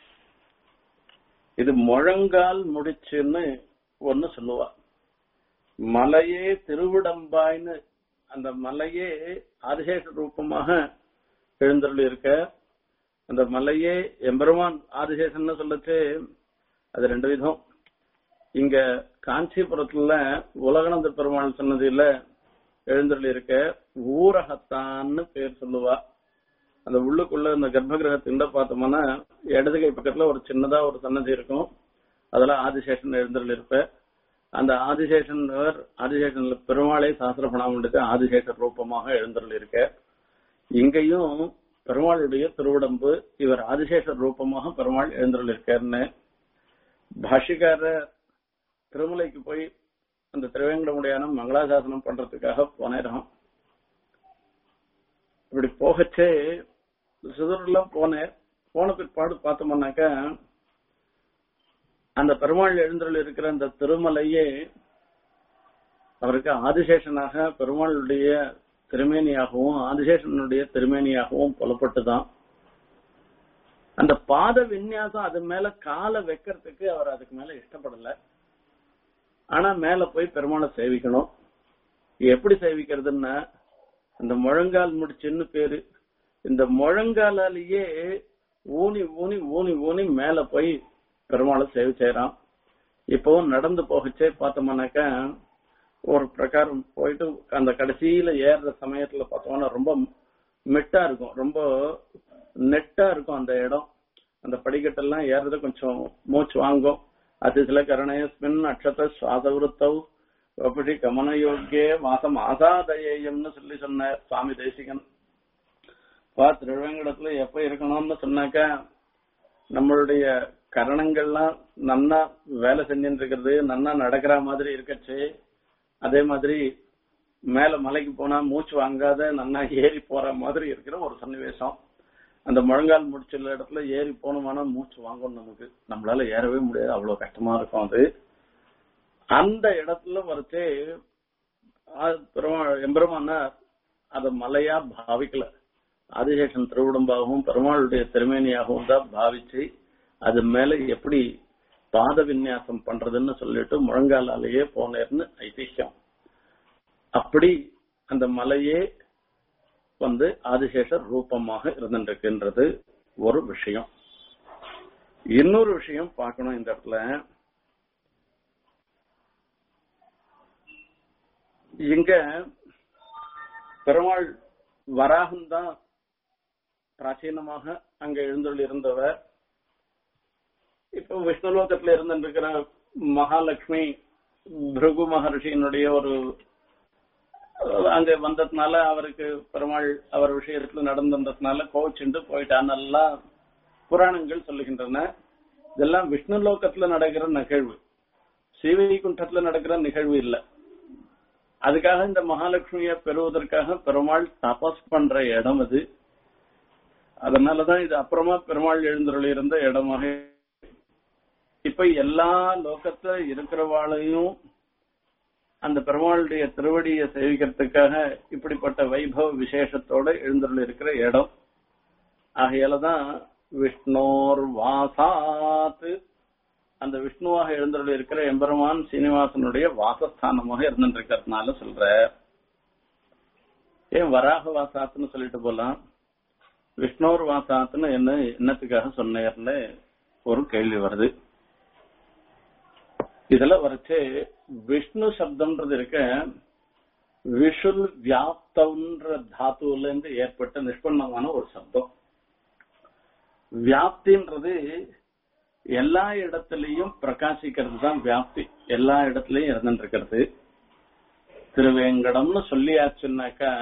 இது முழங்கால் முடிச்சுன்னு ஒன்னு சொல்லுவா மலையே திருவிடம்பாய்னு அந்த மலையே ஆதிசேஷ ரூபமாக எழுந்தருள் இருக்க அந்த மலையே எம்பெருமான் ஆதிசேஷன் சொல்லச்சு அது ரெண்டு விதம் இங்க காஞ்சிபுரத்துல உலகநந்த பெருமாள் சன்னதியில எழுந்தருள் இருக்க ஊரகத்தான்னு பேர் சொல்லுவா அந்த உள்ளுக்குள்ள இந்த கர்ப்ப கிரகத்தின் பார்த்தோம்னா இடது கை பக்கத்துல ஒரு சின்னதா ஒரு சன்னதி இருக்கும் அதுல ஆதிசேஷன் எழுந்தருள் இருப்ப அந்த ஆதிசேஷன் ஆதிசேஷன் பெருமாளே சாஸ்திர பணாமண்டுக்கு ஆதிசேஷன் ரூபமாக எழுந்தருள் இருக்க இங்கேயும் பெருமாளுடைய திருவிடம்பு இவர் ஆதிசேஷ ரூபமாக பெருமாள் எழுந்தருள் இருக்காருன்னு பாஷிகாரர் திருமலைக்கு போய் அந்த திருவேங்கடமுடியானம் மங்களாசாசனம் பண்றதுக்காக போனேரம் இப்படி போகச்சே சுதூர்லாம் போனேன் போன பிற்பாடு பார்த்தோம்னாக்கா அந்த பெருமாள் எழுந்தருள் இருக்கிற அந்த திருமலையே அவருக்கு ஆதிசேஷனாக பெருமாளுடைய திருமேனியாகவும் ஆதிசேஷனுடைய திருமேனியாகவும் புலப்பட்டுதான் அந்த பாத விநியாசம் அது மேல காலை வைக்கிறதுக்கு அவர் அதுக்கு மேல இஷ்டப்படல ஆனா மேல போய் பெருமாளை சேவிக்கணும் எப்படி சேவிக்கிறதுன்னா அந்த முழங்கால் முடிச்சுன்னு பேரு இந்த முழங்காலாலேயே ஊனி ஊனி ஊனி ஊனி மேல போய் பெருமாளை சேவை செய்யறான் இப்பவும் நடந்து போகச்சே பார்த்தோம்னாக்கா ஒரு பிரகாரம் போயிட்டு அந்த கடைசியில ஏறுற சமயத்துல பார்த்தோம்னா ரொம்ப மெட்டா இருக்கும் ரொம்ப நெட்டா இருக்கும் அந்த இடம் அந்த படிக்கட்டெல்லாம் ஏறது கொஞ்சம் மூச்சு வாங்கும் அது சில கருணையஸ்மின் அக்ஷத சுவாசவருத்தவ் அப்படி கமனயோக்கிய மாசம் ஆசாதயம்னு சொல்லி சொன்ன சுவாமி தேசிகன் பா திருவேங்கடத்துல எப்ப இருக்கணும்னு சொன்னாக்கா நம்மளுடைய கரணங்கள்லாம் நன்னா வேலை செஞ்சுட்டு இருக்கிறது நன்னா நடக்கிற மாதிரி இருக்கச்சு அதே மாதிரி மேல மலைக்கு போனா மூச்சு வாங்காத நன்னா ஏறி போற மாதிரி இருக்கிற ஒரு சன்னிவேசம் அந்த முழங்கால் முடிச்சுள்ள இடத்துல ஏறி போனோம்னா மூச்சு வாங்கும் நமக்கு நம்மளால ஏறவே முடியாது அவ்வளவு கஷ்டமா இருக்கும் அது அந்த இடத்துல வரைச்சே எம்பெருமானா அத மலையா பாவிக்கல ஆதிசேஷன் திருவிடம்பாகவும் பெருமாளுடைய திருமேனியாகவும் தான் பாவிச்சு அது மேல எப்படி பாத விநியாசம் பண்றதுன்னு சொல்லிட்டு முழங்காலாலேயே போனேர்னு ஐதிஹ்யம் அப்படி அந்த மலையே வந்து ஆதிசேஷர் ரூபமாக இருந்துருக்குன்றது ஒரு விஷயம் இன்னொரு விஷயம் பார்க்கணும் இந்த இடத்துல இங்க பெருமாள் வராகம் தான் பிராச்சீனமாக அங்க எழுந்துள்ள இருந்தவர் இப்போ விஷ்ணுலோகத்துல இருந்திருக்கிற மகாலட்சுமி பிருகு மகர்ஷியினுடைய ஒரு அங்க வந்ததுனால அவருக்கு பெருமாள் அவர் விஷயத்துல நடந்ததுனால கோவிச்சுண்டு போயிட்டான்னெல்லாம் புராணங்கள் சொல்லுகின்றன இதெல்லாம் விஷ்ணு லோகத்துல நடக்கிற நிகழ்வு ஸ்ரீவைகுண்டத்துல நடக்கிற நிகழ்வு இல்ல அதுக்காக இந்த மகாலட்சுமிய பெறுவதற்காக பெருமாள் தபஸ் பண்ற இடம் அது அதனாலதான் இது அப்புறமா பெருமாள் எழுந்தருளி இருந்த இடமாக இப்ப எல்லா லோகத்துல இருக்கிறவாளையும் அந்த பெருமாளுடைய திருவடியை சேவிக்கிறதுக்காக இப்படிப்பட்ட வைபவ விசேஷத்தோட எழுந்தருள் இருக்கிற இடம் ஆகையாலதான் விஷ்ணோர் வாசாத் அந்த விஷ்ணுவாக எழுந்தருள் இருக்கிற எம்பெருமான் சீனிவாசனுடைய வாசஸ்தானமாக இருந்துருக்கிறதுனால சொல்ற ஏன் வராக வாசாத்துன்னு சொல்லிட்டு போலாம் விஷ்ணோர் வாசாத்துன்னு என்ன என்னத்துக்காக சொன்னேர்னு ஒரு கேள்வி வருது இதுல வரைச்சு விஷ்ணு சப்தம்ன்றது இருக்க விஷுல் வியாப்தம்ன்ற தாத்துல இருந்து ஏற்பட்ட நிஷ்பன்னமான ஒரு சப்தம் வியாப்தின்றது எல்லா இடத்துலயும் பிரகாசிக்கிறது தான் வியாப்தி எல்லா இடத்துலயும் இருந்துட்டு இருக்கிறது திருவேங்கடம்னு சொல்லியாச்சுன்னாக்கா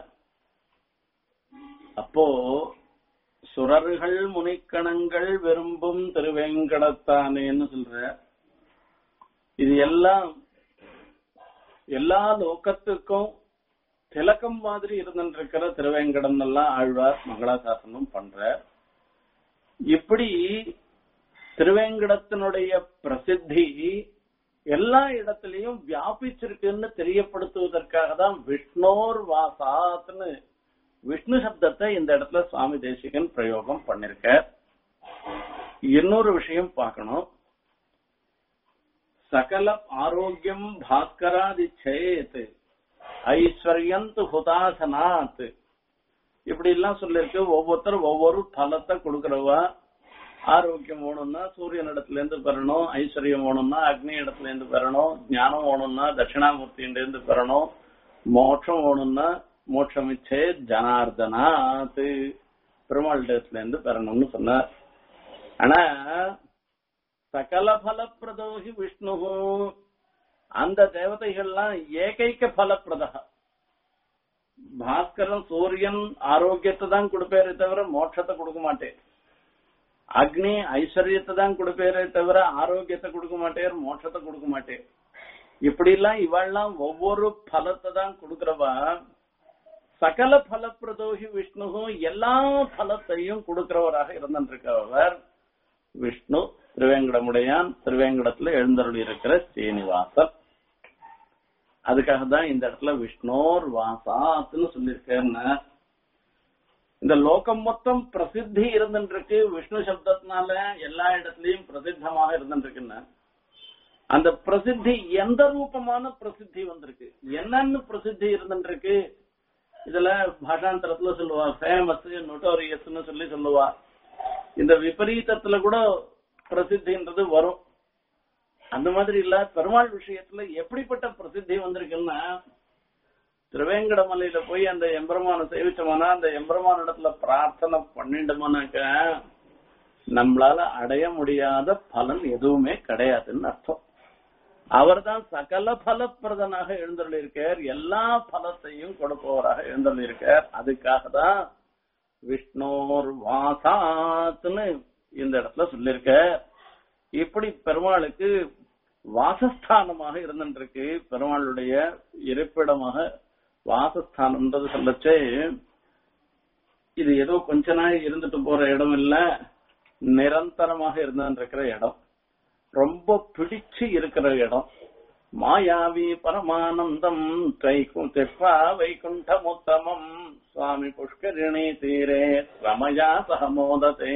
அப்போ சுரர்கள் முனிக்கணங்கள் விரும்பும் திருவேங்கடத்தானேன்னு சொல்ற இது எல்லாம் எல்லா லோகத்துக்கும் திலக்கம் மாதிரி இருந்துருக்கிற திருவேங்கடம் எல்லாம் ஆழ்வார் மங்களாசாசனம் பண்ற இப்படி திருவேங்கடத்தினுடைய பிரசித்தி எல்லா இடத்திலையும் வியாபிச்சிருக்குன்னு தெரியப்படுத்துவதற்காக தான் விஷ்ணோர் வாசாத்னு விஷ்ணு சப்தத்தை இந்த இடத்துல சுவாமி தேசிகன் பிரயோகம் பண்ணிருக்க இன்னொரு விஷயம் பார்க்கணும் சகல ஆரோக்கியம் பாஸ்கராதி சேத் ஐஸ்வர்யந்து ஹுதாசனாத் இப்படி எல்லாம் சொல்லிருக்கு ஒவ்வொருத்தரும் ஒவ்வொரு பலத்தை கொடுக்கறவா ஆரோக்கியம் வேணும்னா சூரியன் இடத்துல இருந்து பெறணும் ஐஸ்வர்யம் வேணும்னா அக்னி இடத்துல இருந்து பெறணும் ஞானம் வேணும்னா தட்சிணாமூர்த்தியில இருந்து பெறணும் மோட்சம் வேணும்னா மோட்சமிச்சே ஜனார்தனாத் பெருமாள் இடத்துல இருந்து பெறணும்னு சொன்னார் ஆனா சகல பலப்பிரதோகி விஷ்ணு அந்த தேவதைகள்லாம் ஏகைக்க பலப்பிரதா பாஸ்கரன் சூரியன் ஆரோக்கியத்தை தான் கொடுப்பேரே தவிர மோட்சத்தை கொடுக்க மாட்டேன் அக்னி ஐஸ்வர்யத்தை தான் கொடுப்பேரே தவிர ஆரோக்கியத்தை கொடுக்க மாட்டேன் மோட்சத்தை கொடுக்க மாட்டேன் இப்படி எல்லாம் இவெல்லாம் ஒவ்வொரு பலத்தை தான் கொடுக்கறவா சகல பலப்பிரதோகி விஷ்ணு எல்லா பலத்தையும் கொடுக்கிறவராக இருந்திருக்கிறவர் விஷ்ணு திருவேங்கடமுடையான் திருவேங்கடத்துல எழுந்தருளி இருக்கிற ஸ்ரீனிவாசன் அதுக்காக தான் இந்த இடத்துல விஷ்ணோர் வாசாத்துன்னு சொல்லியிருக்கேன்னு இந்த லோகம் மொத்தம் பிரசித்தி இருந்துருக்கு விஷ்ணு சப்தத்தினால எல்லா இடத்துலயும் பிரசித்தமாக இருந்துருக்குன்னு அந்த பிரசித்தி எந்த ரூபமான பிரசித்தி வந்திருக்கு என்னன்னு பிரசித்தி இருந்துருக்கு இதுல பாஷாந்தரத்துல சொல்லுவா ஃபேமஸ் நொட்டோரியஸ்னு சொல்லி சொல்லுவா இந்த விபரீதத்துல கூட பிரசித்தின்றது வரும் அந்த மாதிரி இல்ல பெருமாள் விஷயத்துல எப்படிப்பட்ட பிரசித்தி வந்திருக்குன்னா திருவேங்கடமலையில போய் அந்த எம்பெருமான சேவிச்சோம்னா அந்த எம்பெருமான இடத்துல பிரார்த்தனை பண்ணிட்டோம்னாக்க நம்மளால அடைய முடியாத பலன் எதுவுமே கிடையாதுன்னு அர்த்தம் அவர்தான் சகல பலப்பிரதனாக எழுந்தருளிருக்கார் எல்லா பலத்தையும் கொடுப்பவராக எழுந்தருளிருக்கார் அதுக்காக தான் விஷ்ணோர் வாசாத்னு இந்த இடத்துல சொல்லிருக்க இப்படி பெருமாளுக்கு வாசஸ்தானமாக இருந்துருக்கு பெருமாளுடைய இருப்பிடமாக வாசஸ்தானம்ன்றது சொல்லச்சே இது ஏதோ கொஞ்ச நாள் இருந்துட்டு போற இடம் இல்ல நிரந்தரமாக இருந்துருக்கிற இடம் ரொம்ப பிடிச்சு இருக்கிற இடம் மாயாவி பரமானந்தம் தெப்பா வைகுண்டமுத்தமம் சுவாமி புஷ்கரிணி தீரே ரமயா சகமோததே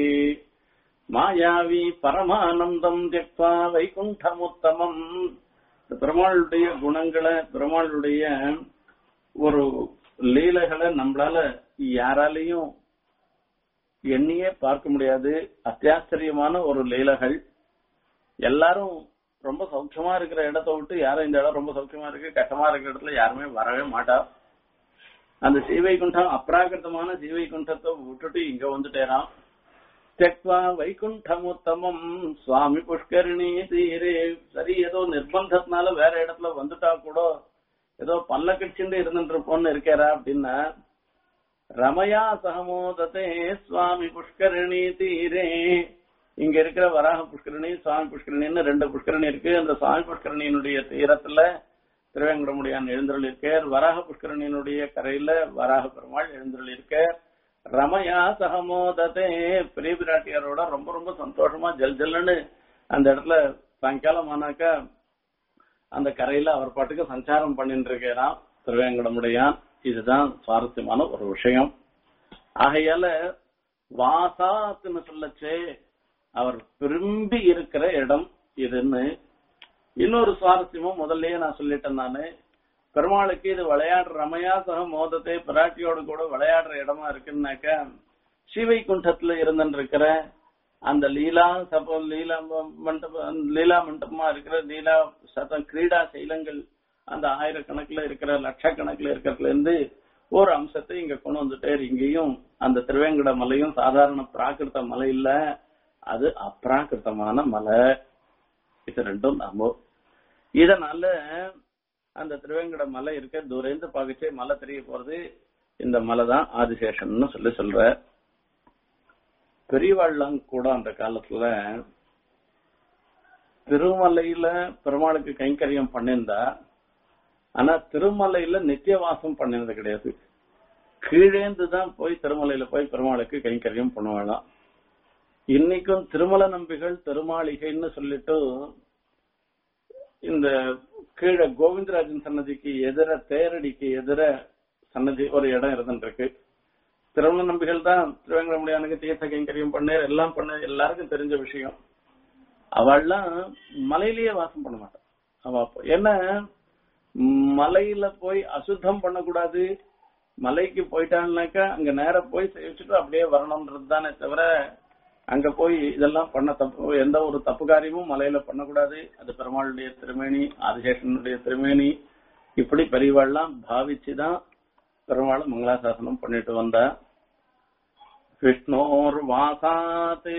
மாயாவி பரமானந்தம் தெப்பா வைகுண்டமுத்தமம் பெருமாளுடைய குணங்களை பெருமாளுடைய ஒரு லீலைகளை நம்மளால யாராலையும் எண்ணியே பார்க்க முடியாது அத்தியாச்சரியமான ஒரு லீலைகள் எல்லாரும் ரொம்ப சௌக்கியமா இருக்கிற இடத்த விட்டு யாரும் இந்த இடம் ரொம்ப சௌக்கியமா இருக்கு கஷ்டமா இருக்கிற இடத்துல யாருமே வரவே மாட்டா அந்த சீவைகுண்டம் அப்ராகிருத்தமான சீவைகுண்டத்தை விட்டுட்டு இங்க வந்துட்டேராம் தெக்வா வைகுண்டமுத்தமம் சுவாமி புஷ்கரிணி தீரே சரி ஏதோ நிர்பந்தத்தினால வேற இடத்துல வந்துட்டா கூட ஏதோ பல்ல கட்சிண்டு இருந்துட்டு இருப்போம்னு இருக்காரா அப்படின்னா ரமயா சகமோதத்தே சுவாமி புஷ்கரிணி தீரே இங்க இருக்கிற வராக புஷ்கரணி சுவாமி புஷ்கரணின்னு ரெண்டு புஷ்கரணி இருக்கு அந்த சுவாமி புஷ்கரணியினுடைய தீரத்துல திருவேங்கடமுடியான் எழுந்தருள் இருக்கார் வராக புஷ்கரணியினுடைய கரையில வராக பெருமாள் எழுந்தருள் இருக்கார் ரமயா சகமோதத்தே பெரிய பிராட்டியாரோட ரொம்ப ரொம்ப சந்தோஷமா ஜல் ஜல்லுன்னு அந்த இடத்துல சாயங்காலம் ஆனாக்கா அந்த கரையில அவர் பாட்டுக்கு சஞ்சாரம் பண்ணிட்டு இருக்கிறான் திருவேங்கடமுடையான் இதுதான் சுவாரஸ்யமான ஒரு விஷயம் ஆகையால வாசாத்துன்னு சொல்லச்சே அவர் விரும்பி இருக்கிற இடம் இதுன்னு இன்னொரு சுவாரஸ்யமும் முதல்லயே நான் சொல்லிட்டேன் நானு பெருமாளுக்கு இது விளையாடுற ரமையா சக மோதத்தை பிராட்டியோடு கூட விளையாடுற இடமா இருக்குன்னாக்கா ஸ்ரீவைகுண்டத்துல இருந்துருக்கிற அந்த லீலா சப லீலா மண்டபம் லீலா மண்டபமா இருக்கிற லீலா சதம் கிரீடா சைலங்கள் அந்த ஆயிரக்கணக்குல இருக்கிற லட்சக்கணக்குல இருக்கிறதுல இருந்து ஒரு அம்சத்தை இங்க கொண்டு வந்துட்டே இங்கேயும் அந்த திருவேங்கட மலையும் சாதாரண பிராகிருத மலை இல்ல அது அப்ராகிருத்தமான மலை இது ரெண்டும் நாம இதனால அந்த திருவேங்கட மலை இருக்க தூரந்து பாக்கிச்சே மலை தெரிய போறது இந்த மலை தான் ஆதிசேஷன் சொல்லி சொல்ற பெரியவாள்லாம் கூட அந்த காலத்துல திருமலையில பெருமாளுக்கு கைங்கரியம் பண்ணியிருந்தா ஆனா திருமலையில நித்தியவாசம் பண்ணினது கிடையாது கீழேந்து தான் போய் திருமலையில போய் பெருமாளுக்கு கைங்கரியம் பண்ணுவாளாம் இன்னைக்கும் திருமல நம்பிகள் திருமாளிகைன்னு சொல்லிட்டு இந்த கீழே கோவிந்தராஜன் சன்னதிக்கு எதிர தேரடிக்கு எதிர சன்னதி ஒரு இடம் இருந்துருக்கு திருமண நம்பிகள் தான் திருவேங்கடமுடியானுக்கு தீர்த்த கைங்கரியம் பண்ண எல்லாம் பண்ண எல்லாருக்கும் தெரிஞ்ச விஷயம் அவள்லாம் மலையிலேயே வாசம் பண்ண மாட்டான் அவ ஏன்னா மலையில போய் அசுத்தம் பண்ணக்கூடாது மலைக்கு போயிட்டான்னாக்கா அங்க நேர போய் சேவிச்சுட்டு அப்படியே வரணும்ன்றது தானே தவிர அங்க போய் இதெல்லாம் பண்ண தப்பு எந்த ஒரு தப்பு காரியமும் மலையில பண்ணக்கூடாது அது பெருமாளுடைய திருமேனி ஆதிசேஷனுடைய திருமேனி இப்படி பெரியவாள்லாம் பாவிச்சுதான் பெருமாள் மங்களாசாசனம் பண்ணிட்டு வந்தா விஷ்ணோர் வாசாத்து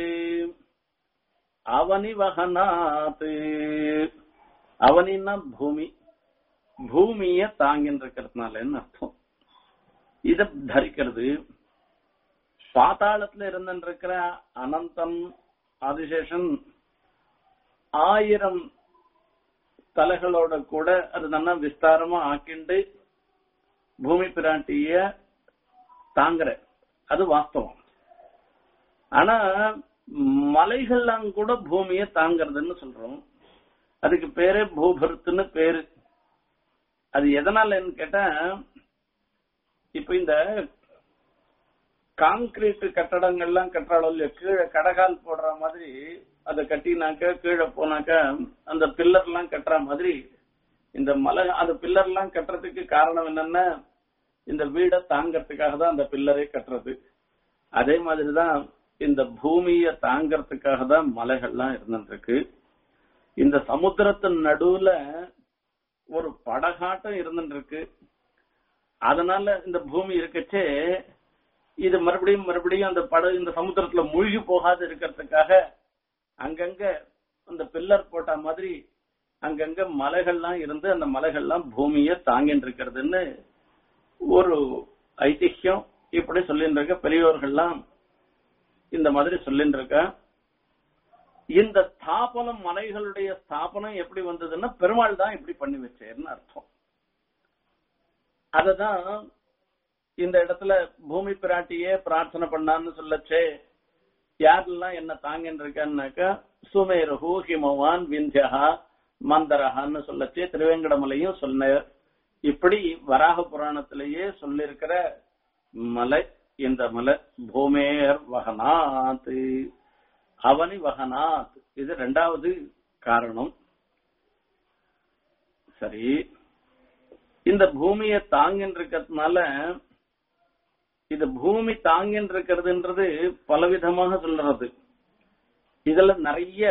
அவனி வகனாத்து அவனின்னா பூமி பூமிய தாங்கின்னு இருக்கிறதுனாலன்னு அர்த்தம் இத தரிக்கிறது பாத்தாளத்துல இருந்திருக்கிற அனந்தன் ஆதிசேஷன் ஆயிரம் தலைகளோட கூட அது நல்லா விஸ்தாரமா ஆக்கிண்டு பூமி பிராட்டிய தாங்குற அது வாஸ்தவம் ஆனா மலைகள்லாம் கூட பூமியை தாங்கறதுன்னு சொல்றோம் அதுக்கு பேரே பூபருத்துன்னு பேரு அது எதனாலன்னு கேட்டா இப்ப இந்த காங்கிரீட் கட்டடங்கள்லாம் கட்டுறாலும் இல்லையா கீழே கடகால் போடுற மாதிரி அதை கட்டினாக்க கீழே போனாக்க அந்த பில்லர் எல்லாம் கட்டுற மாதிரி இந்த மலை அந்த பில்லர் எல்லாம் கட்டுறதுக்கு காரணம் என்னன்னா இந்த வீடை தாங்கறதுக்காக தான் அந்த பில்லரே கட்டுறது அதே மாதிரிதான் இந்த பூமிய தாங்கறதுக்காக தான் மலைகள்லாம் இருந்துருக்கு இந்த சமுத்திரத்தின் நடுவுல ஒரு படகாட்டம் இருந்துருக்கு அதனால இந்த பூமி இருக்கச்சே இது மறுபடியும் மறுபடியும் அந்த படகு இந்த சமுத்திரத்துல மூழ்கி போகாது இருக்கிறதுக்காக அங்கங்க அந்த பில்லர் போட்ட மாதிரி அங்கங்க மலைகள்லாம் இருந்து அந்த மலைகள்லாம் பூமியை தாங்கிட்டு இருக்கிறதுன்னு ஒரு ஐதிஹ்யம் இப்படி சொல்லிட்டு இருக்க பெரியவர்கள்லாம் இந்த மாதிரி சொல்லிட்டு இருக்க இந்த ஸ்தாபனம் மலைகளுடைய ஸ்தாபனம் எப்படி வந்ததுன்னா பெருமாள் தான் இப்படி பண்ணி வச்சேன்னு அர்த்தம் அததான் இந்த இடத்துல பூமி பிராட்டியே பிரார்த்தனை பண்ணான்னு சொல்லச்சே யாரெல்லாம் என்ன தாங்கின்னு இருக்கான்னாக்கா சுமேருஹு ஹிமவான் விந்தியா மந்தரஹான்னு சொல்லச்சே திருவேங்கடமலையும் சொன்னார் இப்படி வராக புராணத்திலேயே சொல்லிருக்கிற மலை இந்த மலை பூமேர் வகனாத் அவனி வகனாத் இது ரெண்டாவது காரணம் சரி இந்த பூமியை தாங்கின்னு இருக்கிறதுனால இது பூமி தாங்கின்னு இருக்கிறதுன்றது பலவிதமாக சொல்றது இதுல நிறைய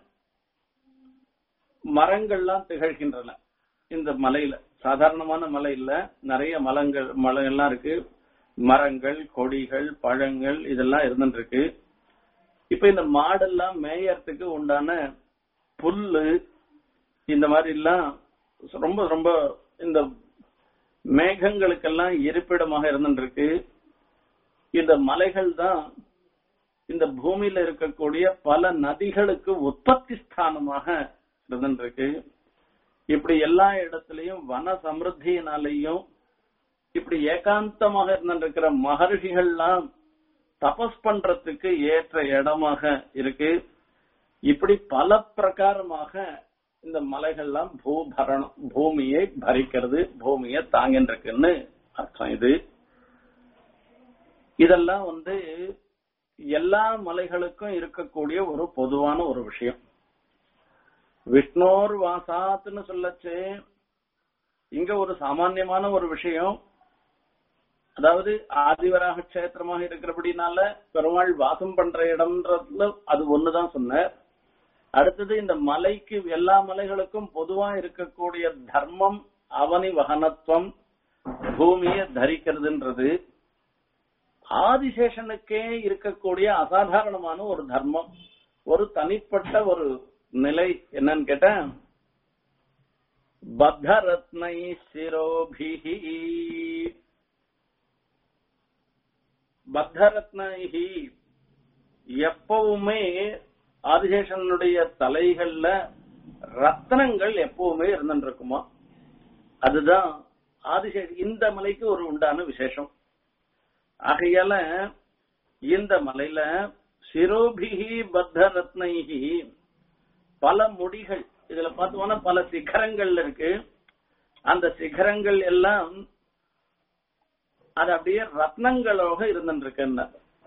மரங்கள்லாம் திகழ்கின்றன இந்த மலையில சாதாரணமான மலை இல்ல நிறைய மலங்கள் மலை எல்லாம் இருக்கு மரங்கள் கொடிகள் பழங்கள் இதெல்லாம் இருந்துட்டு இருக்கு இப்ப இந்த மாடெல்லாம் மேயறதுக்கு உண்டான புல்லு இந்த மாதிரி எல்லாம் ரொம்ப ரொம்ப இந்த மேகங்களுக்கெல்லாம் இருப்பிடமாக இருந்துட்டு இருக்கு இந்த மலைகள் தான் இந்த பூமியில இருக்கக்கூடிய பல நதிகளுக்கு உற்பத்தி ஸ்தானமாக இருந்துருக்கு இப்படி எல்லா இடத்துலயும் வன சமிருத்தியினாலையும் இப்படி ஏகாந்தமாக இருந்திருக்கிற மகர்ஷிகள்லாம் தபஸ் பண்றதுக்கு ஏற்ற இடமாக இருக்கு இப்படி பல பிரகாரமாக இந்த மலைகள்லாம் பூபரணம் பூமியை பறிக்கிறது பூமியை தாங்கின்றிருக்குன்னு அர்த்தம் இது இதெல்லாம் வந்து எல்லா மலைகளுக்கும் இருக்கக்கூடிய ஒரு பொதுவான ஒரு விஷயம் விஷ்ணோர் வாசாத்துன்னு சொல்லச்சு இங்க ஒரு சாமான்யமான ஒரு விஷயம் அதாவது ஆதிவராக கஷேத்திரமாக இருக்கிறபடினால பெருமாள் வாசம் பண்ற இடம்ன்றதுல அது ஒண்ணுதான் சொன்னார் அடுத்தது இந்த மலைக்கு எல்லா மலைகளுக்கும் பொதுவா இருக்கக்கூடிய தர்மம் அவனி வகனத்துவம் பூமியை தரிக்கிறதுன்றது ஆதிசேஷனுக்கே இருக்கக்கூடிய அசாதாரணமான ஒரு தர்மம் ஒரு தனிப்பட்ட ஒரு நிலை என்னன்னு கேட்டா பத்தரத்னை சிரோபிஹி பத்தரத்னைஹி எப்பவுமே ஆதிசேஷனுடைய தலைகள்ல ரத்னங்கள் எப்பவுமே இருந்துட்டு இருக்குமா அதுதான் ஆதிசேஷ இந்த மலைக்கு ஒரு உண்டான விசேஷம் ஆகையால இந்த மலையில சிரோபிகி பத்த ரத்னைகி பல முடிகள் இதுல பார்த்தோம்னா பல சிகரங்கள் இருக்கு அந்த சிகரங்கள் எல்லாம் அது அப்படியே ரத்னங்களாக இருந்துருக்குன்னு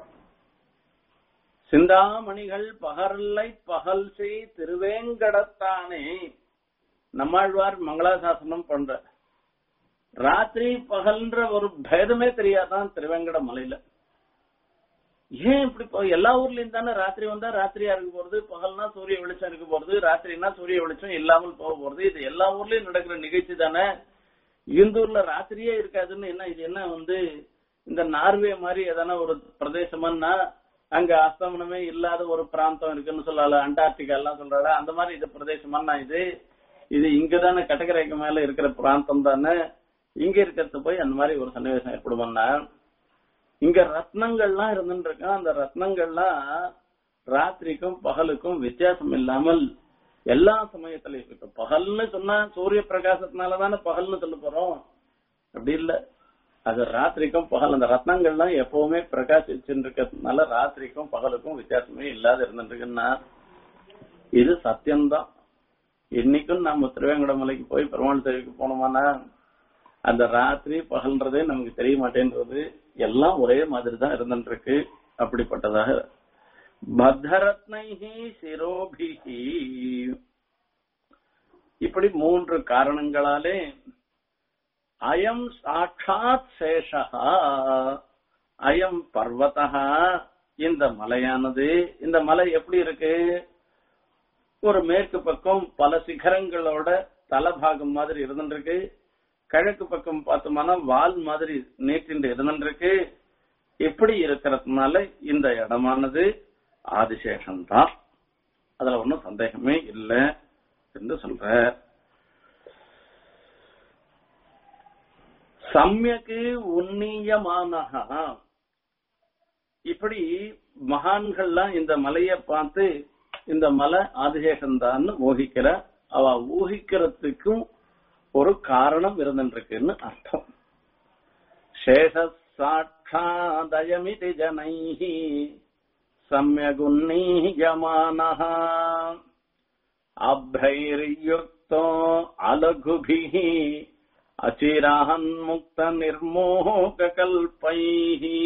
சிந்தாமணிகள் பகல்லை பகல் செய் திருவேங்கடத்தானே நம்மாழ்வார் மங்களாசாசனம் பண்ற ராத்திரி பகல்ன்ற ஒரு பேதமே தெரியாதான் திருவேங்கட மலையில ஏன் இப்படி போ- எல்லா ஊர்லயும் தானே ராத்திரி வந்தா ராத்திரியா இருக்க போறது பகல்னா சூரிய வெளிச்சம் இருக்க போறது ராத்திரினா சூரிய வெளிச்சம் இல்லாமல் போக போறது இது எல்லா ஊர்லயும் நடக்கிற நிகழ்ச்சி தானே இந்த ஊர்ல ராத்திரியே இருக்காதுன்னு என்ன இது என்ன வந்து இந்த நார்வே மாதிரி எதனா ஒரு பிரதேசம்னா அங்க அஸ்தமனமே இல்லாத ஒரு பிராந்தம் இருக்குன்னு சொல்லல அண்டார்டிகா எல்லாம் சொல்றாங்க அந்த மாதிரி இது பிரதேசமா இது இது இங்கதானே கடற்கரைக்கு மேல இருக்கிற பிராந்தம் தானே இங்க இருக்கிறது போய் அந்த மாதிரி ஒரு சன்னிவேசம் ஏற்படுமான்னா இங்க ரத்னங்கள்லாம் இருந்துட்டு இருக்கா அந்த ரத்னங்கள்லாம் ராத்திரிக்கும் பகலுக்கும் வித்தியாசம் இல்லாமல் எல்லா சமயத்திலையும் இப்ப பகல்னு சொன்னா சூரிய பிரகாசத்தினால தானே பகல்னு சொல்ல போறோம் அப்படி இல்ல அது ராத்திரிக்கும் பகல் அந்த ரத்னங்கள்லாம் எப்பவுமே பிரகாசிச்சுட்டு இருக்கிறதுனால ராத்திரிக்கும் பகலுக்கும் வித்தியாசமே இல்லாத இருந்துட்டு இருக்குன்னா இது சத்தியம்தான் இன்னைக்கும் நம்ம திருவேங்கட மலைக்கு போய் பெருமாள் தெருவுக்கு போனோமானா அந்த ராத்திரி பகல்ன்றதே நமக்கு தெரிய மாட்டேன்றது எல்லாம் ஒரே மாதிரி தான் இருந்துட்டு இருக்கு அப்படிப்பட்டதாக பத்தரத்னைஹி சிரோபிஹி இப்படி மூன்று காரணங்களாலே அயம் சாட்சாத் சேஷா அயம் பர்வதா இந்த மலையானது இந்த மலை எப்படி இருக்கு ஒரு மேற்கு பக்கம் பல சிகரங்களோட தலபாகம் மாதிரி இருந்துருக்கு கிழக்கு பக்கம் பார்த்தோம்னா வால் மாதிரி நீட்டின்று இருந்துருக்கு இப்படி இருக்கிறதுனால இந்த இடமானது ஆதிசேஷன் தான் அதுல ஒன்றும் சந்தேகமே இல்லை என்று சொல்ற சமயக்கு உன்னியமானஹா இப்படி மகான்கள்லாம் இந்த மலையை பார்த்து இந்த மலை ஆதிசேஷன் தான் மோகிக்கிற அவ ஊகிக்கிறதுக்கும் ஒரு காரணம் இருந்துருக்குன்னு அர்த்தம் சேஷ சாட்சாதயமிதி ஜனைஹி சமயகுன்னீயமானः அப்ரைர்யுக்தோ அலகுபிः அச்சிரான்முக்த நிர்மோக கல்பைஹி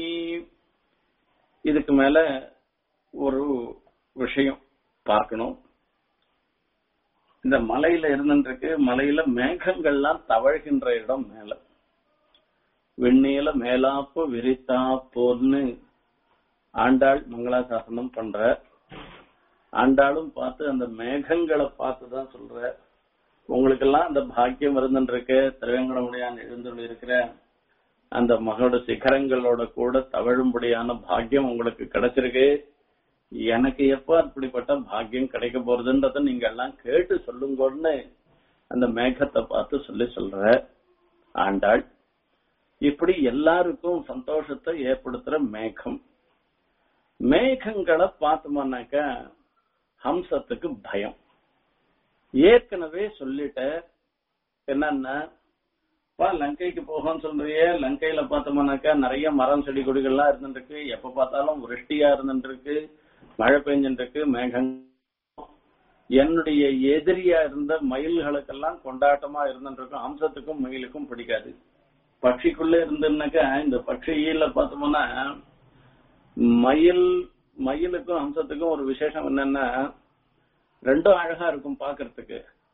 இதுக்கு மேல ஒரு விஷயம் பார்க்கணும் இந்த மலையில இருந்துருக்கு மலையில மேகங்கள்லாம் தவழ்கின்ற இடம் மேல வெண்ணில மேலாப்பு விரித்தாப்போன்னு ஆண்டாள் மங்களாசாசனம் பண்ற ஆண்டாளும் பார்த்து அந்த மேகங்களை பார்த்து தான் சொல்ற உங்களுக்கெல்லாம் அந்த பாக்கியம் இருந்துருக்கு திருவேங்கடமுடியான் எழுந்துள்ள இருக்கிற அந்த மகளோட சிகரங்களோட கூட தவழும்படியான பாக்கியம் உங்களுக்கு கிடைச்சிருக்கு எனக்கு எப்ப அப்படிப்பட்ட பாக்கியம் கிடைக்க போறதுன்றத நீங்க எல்லாம் கேட்டு சொல்லுங்கன்னு அந்த மேகத்தை பார்த்து சொல்லி சொல்ற ஆண்டாள் இப்படி எல்லாருக்கும் சந்தோஷத்தை ஏற்படுத்துற மேகம் மேகங்களை பார்த்தோம்னாக்க ஹம்சத்துக்கு பயம் ஏற்கனவே சொல்லிட்ட என்னன்னா பா லங்கைக்கு போகணும்னு சொல்றியே லங்கையில பார்த்தோம்னாக்கா நிறைய மரம் செடி கொடிகள்லாம் இருந்துருக்கு எப்ப பார்த்தாலும் விருஷ்டியா இருந்துருக்கு மழை பெஞ்சுட்டு இருக்கு மேகம் என்னுடைய எதிரியா இருந்த மயில்களுக்கெல்லாம் கொண்டாட்டமா இருந்துருக்கும் ஹம்சத்துக்கும் மயிலுக்கும் பிடிக்காது பட்சிக்குள்ள இருந்துன்னாக்கா இந்த பட்சியில பார்த்தோம்னா மயில் மயிலுக்கும் ஹம்சத்துக்கும் ஒரு விசேஷம் என்னன்னா ரெண்டும் அழகா இருக்கும் பாக்குறதுக்கு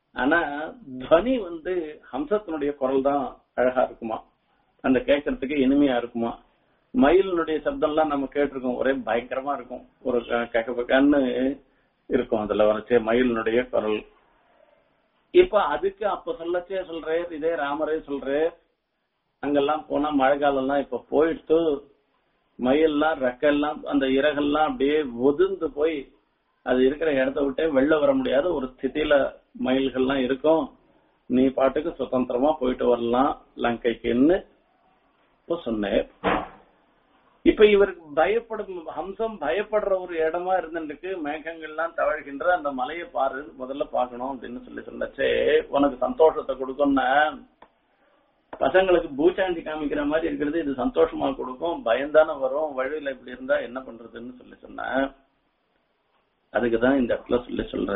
ஆனா துவனி வந்து ஹம்சத்தினுடைய குரல் தான் அழகா இருக்குமா அந்த கேட்கறதுக்கு இனிமையா இருக்குமா மயிலினுடைய சப்தம்லாம் நம்ம கேட்டிருக்கோம் ஒரே பயங்கரமா இருக்கும் ஒரு கேட்க பக்கன்னு இருக்கும் அதுல வரச்சே மயிலினுடைய குரல் இப்ப அதுக்கு அப்ப சொல்லச்சே சொல்றேன் இதே ராமரே சொல்றேன் அங்கெல்லாம் போனா மழை காலம்லாம் இப்ப போயிட்டு மயில்லாம் ரெக்கெல்லாம் அந்த இறகெல்லாம் அப்படியே ஒதுந்து போய் அது இருக்கிற இடத்த விட்டே வெளில வர முடியாத ஒரு ஸ்திதியில மயில்கள்லாம் இருக்கும் நீ பாட்டுக்கு சுதந்திரமா போயிட்டு வரலாம் லங்கைக்குன்னு இப்போ சொன்னேன் இப்ப இவருக்கு பயப்படும் ஹம்சம் பயப்படுற ஒரு இடமா இருந்துருக்கு மேகங்கள்லாம் தவழ்கின்ற அந்த மலையை பாரு முதல்ல பார்க்கணும் அப்படின்னு சொல்லி சொல்லச்சே உனக்கு சந்தோஷத்தை கொடுக்கும்னா பசங்களுக்கு பூச்சாண்டி காமிக்கிற மாதிரி இருக்கிறது இது சந்தோஷமா கொடுக்கும் பயந்தானே வரும் வழியில இப்படி இருந்தா என்ன பண்றதுன்னு சொல்லி சொன்னேன் அதுக்குதான் இந்த இடத்துல சொல்லி சொல்ற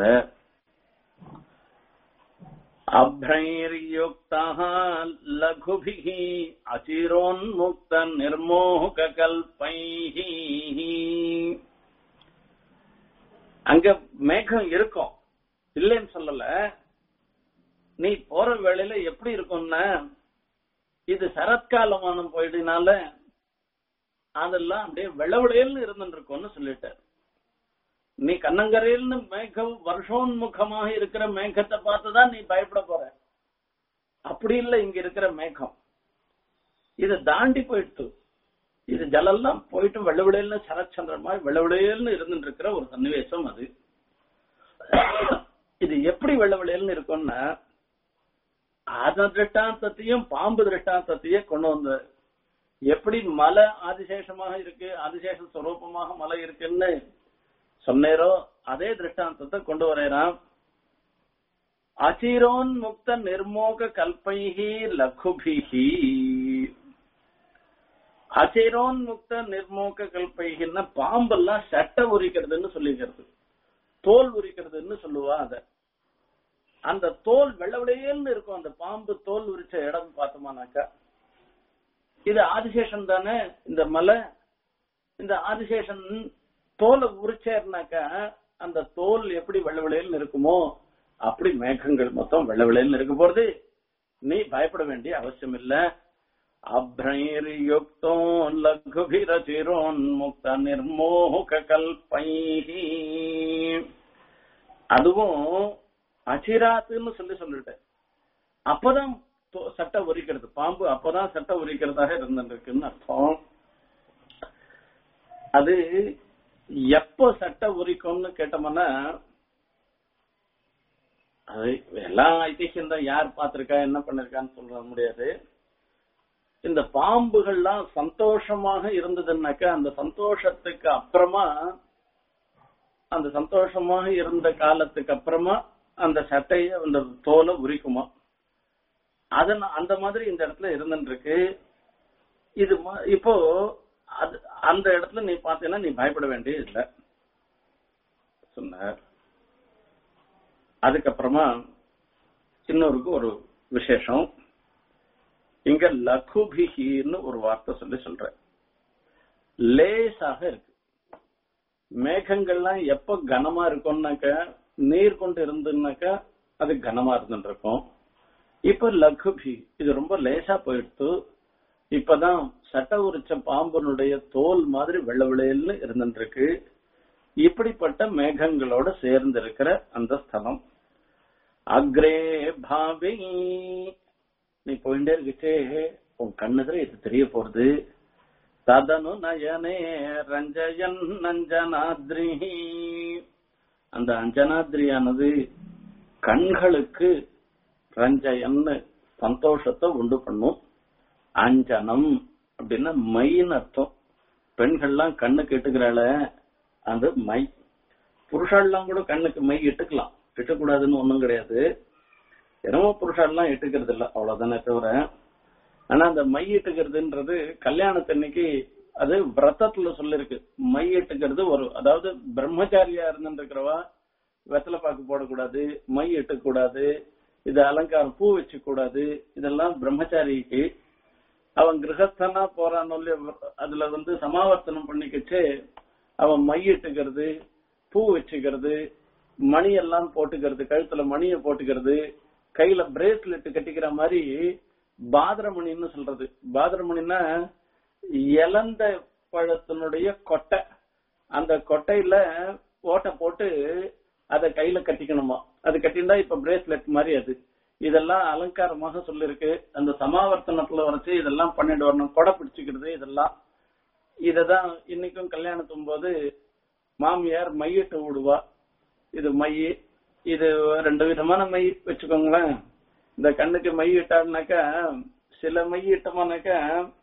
அப்ரைர்யுக்தः லகுபிः அச்சிரோன்முக்த நிர்மோக கல்பைः அங்க மேகம் இருக்கும் இல்லைன்னு சொல்லல நீ போற வேளையில எப்படி இருக்கும்னா இது சரத்காலமான போயிடுனால அதெல்லாம் அப்படியே வெளவெளையல்னு இருந்துட்டு இருக்கும்னு சொல்லிட்டார் நீ கண்ணங்கரையில்னு மேகம் வருஷோன்முகமாக இருக்கிற மேகத்தை பார்த்துதான் நீ பயப்பட போற அப்படி இல்ல இங்க இருக்கிற மேகம் இத தாண்டி போயிடுத்து இது ஜலெல்லாம் போயிட்டு வெள்ளவிடையல்னு சரச்சந்திரமா வெள்ளவிடையல்னு இருந்துட்டு இருக்கிற ஒரு சன்னிவேசம் அது இது எப்படி வெள்ளவிடையல்னு இருக்கும்னா அத திருஷ்டாந்தத்தையும் பாம்பு திருஷ்டாந்தத்தையும் கொண்டு வந்த எப்படி மலை ஆதிசேஷமாக இருக்கு ஆதிசேஷ ஸ்வரூபமாக மலை இருக்குன்னு சொன்னேரோ அதே திருஷ்டாந்தத்தை கொண்டு வரையறான் அச்சிரோன் முக்த நிர்மோக கல்பைகி லகுபிகி அச்சிரோன் முக்த நிர்மோக கல்பைகின்னா பாம்பெல்லாம் சட்டை உரிக்கிறதுன்னு சொல்லிக்கிறது தோல் உரிக்கிறதுன்னு சொல்லுவா அத அந்த தோல் வெள்ளவிடையல்னு இருக்கும் அந்த பாம்பு தோல் உரிச்ச இடம் பார்த்தோமானாக்கா இது ஆதிசேஷன் தானே இந்த மலை இந்த ஆதிசேஷன் தோலை உரிச்சேர்னாக்கா அந்த தோல் எப்படி வெள்ளவிளையல் இருக்குமோ அப்படி மேகங்கள் மொத்தம் வெள்ளவிளையல் இருக்க போறது நீ பயப்பட வேண்டிய அவசியம் இல்ல அப்ரைர்யுக்தோ லகுபிரச்சிரோன் முக்த நிர்மோக கல்பைஹி அதுவும் அச்சிராத்துன்னு சொல்லி சொல்லிட்டேன் அப்பதான் சட்டை உரிக்கிறது பாம்பு அப்பதான் சட்டை உரிக்கிறதாக இருந்துருக்குன்னு அர்த்தம் அது எப்போ சட்டை உரிக்கும்னு கேட்டோம்னா அது எல்லா ஐதிஹியம் தான் யார் பார்த்திருக்கா என்ன பண்ணிருக்கான்னு சொல்ல முடியாது இந்த பாம்புகள்லாம் சந்தோஷமாக இருந்ததுன்னாக்கா அந்த சந்தோஷத்துக்கு அப்புறமா அந்த சந்தோஷமாக இருந்த காலத்துக்கு அப்புறமா அந்த சட்டைய அந்த தோலை உரிக்குமா அதன் அந்த மாதிரி இந்த இடத்துல இருந்துருக்கு இது இப்போ அது அந்த இடத்துல நீ பார்த்தீங்கன்னா நீ பயப்பட வேண்டியது இல்லை சொன்னார் அதுக்கப்புறமா இன்னொருக்கு ஒரு விசேஷம் இங்க லகுபிகின்னு ஒரு வார்த்தை சொல்லி சொல்ற லேசாக இருக்கு மேகங்கள்லாம் எப்ப கனமா இருக்கும்னாக்க நீர் கொண்டு இருந்துனாக்கா அது கனமா இருந்துட்டு இருக்கும் இப்ப லகுபி இது ரொம்ப லேசா போயிடுத்து இப்பதான் சட்ட உரிச்ச பாம்பனுடைய தோல் மாதிரி வெள்ள விளையல்னு இருந்துருக்கு இப்படிப்பட்ட மேகங்களோட சேர்ந்து இருக்கிற அந்த ஸ்தலம் அக்ரே பாவி நீ போயிட்டே இருக்கிட்டே உன் கண்ணுதுல இது தெரிய போறது ததனு நயனே ரஞ்சயன் நஞ்சனாத்ரி அந்த அஞ்சனாத்ரியானது கண்களுக்கு ரஞ்சயன்னு சந்தோஷத்தை உண்டு பண்ணும் அஞ்சனம் அப்படின்னா மைன்னு அர்த்தம் பெண்கள்லாம் கண்ணுக்கு இட்டுக்கிறாள அது மை புருஷாலாம் கூட கண்ணுக்கு மை இட்டுக்கலாம் இட்டக்கூடாதுன்னு ஒண்ணும் கிடையாது என்னமோ புருஷாலாம் இட்டுக்கிறது இல்ல அவ்வளவுதானே தவிர ஆனா அந்த மை இட்டுக்கிறதுன்றது கல்யாணத்தன்னைக்கு அது விரதத்துல சொல்லிருக்கு மை இட்டுக்கிறது ஒரு அதாவது பிரம்மச்சாரியா இருந்துருக்கிறவா வெத்தலை பாக்கு போடக்கூடாது மை இட்டக்கூடாது இது அலங்காரம் பூ வச்சு கூடாது இதெல்லாம் பிரம்மச்சாரிக்கு அவன் கிரகஸ்தனா போறான் அதுல வந்து சமாவர்த்தனம் பண்ணிக்கச்சு அவன் மையிட்டுக்கிறது பூ வச்சுக்கிறது மணி எல்லாம் போட்டுக்கிறது கழுத்துல மணியை போட்டுக்கிறது கையில பிரேஸ்லெட் கட்டிக்கிற மாதிரி பாதரமணின்னு சொல்றது பாதரமணின்னா இலந்த பழத்தினுடைய கொட்டை அந்த கொட்டையில ஓட்டை போட்டு அத கையில கட்டிக்கணுமா அது கட்டிண்டா இப்ப பிரேஸ்லெட் மாதிரி அது இதெல்லாம் அலங்காரமாக சொல்லிருக்கு அந்த சமாவர்த்தனத்துல வரைச்சு இதெல்லாம் பண்ணிட்டு வரணும் கொடை பிடிச்சுக்கிறது இதெல்லாம் இததான் இன்னைக்கும் கல்யாணத்தும் போது மாமியார் மையிட்டு விடுவா இது மை இது ரெண்டு விதமான மை வச்சுக்கோங்களேன் இந்த கண்ணுக்கு மை இட்டாருனாக்கா சில மை இட்டோம்னாக்கா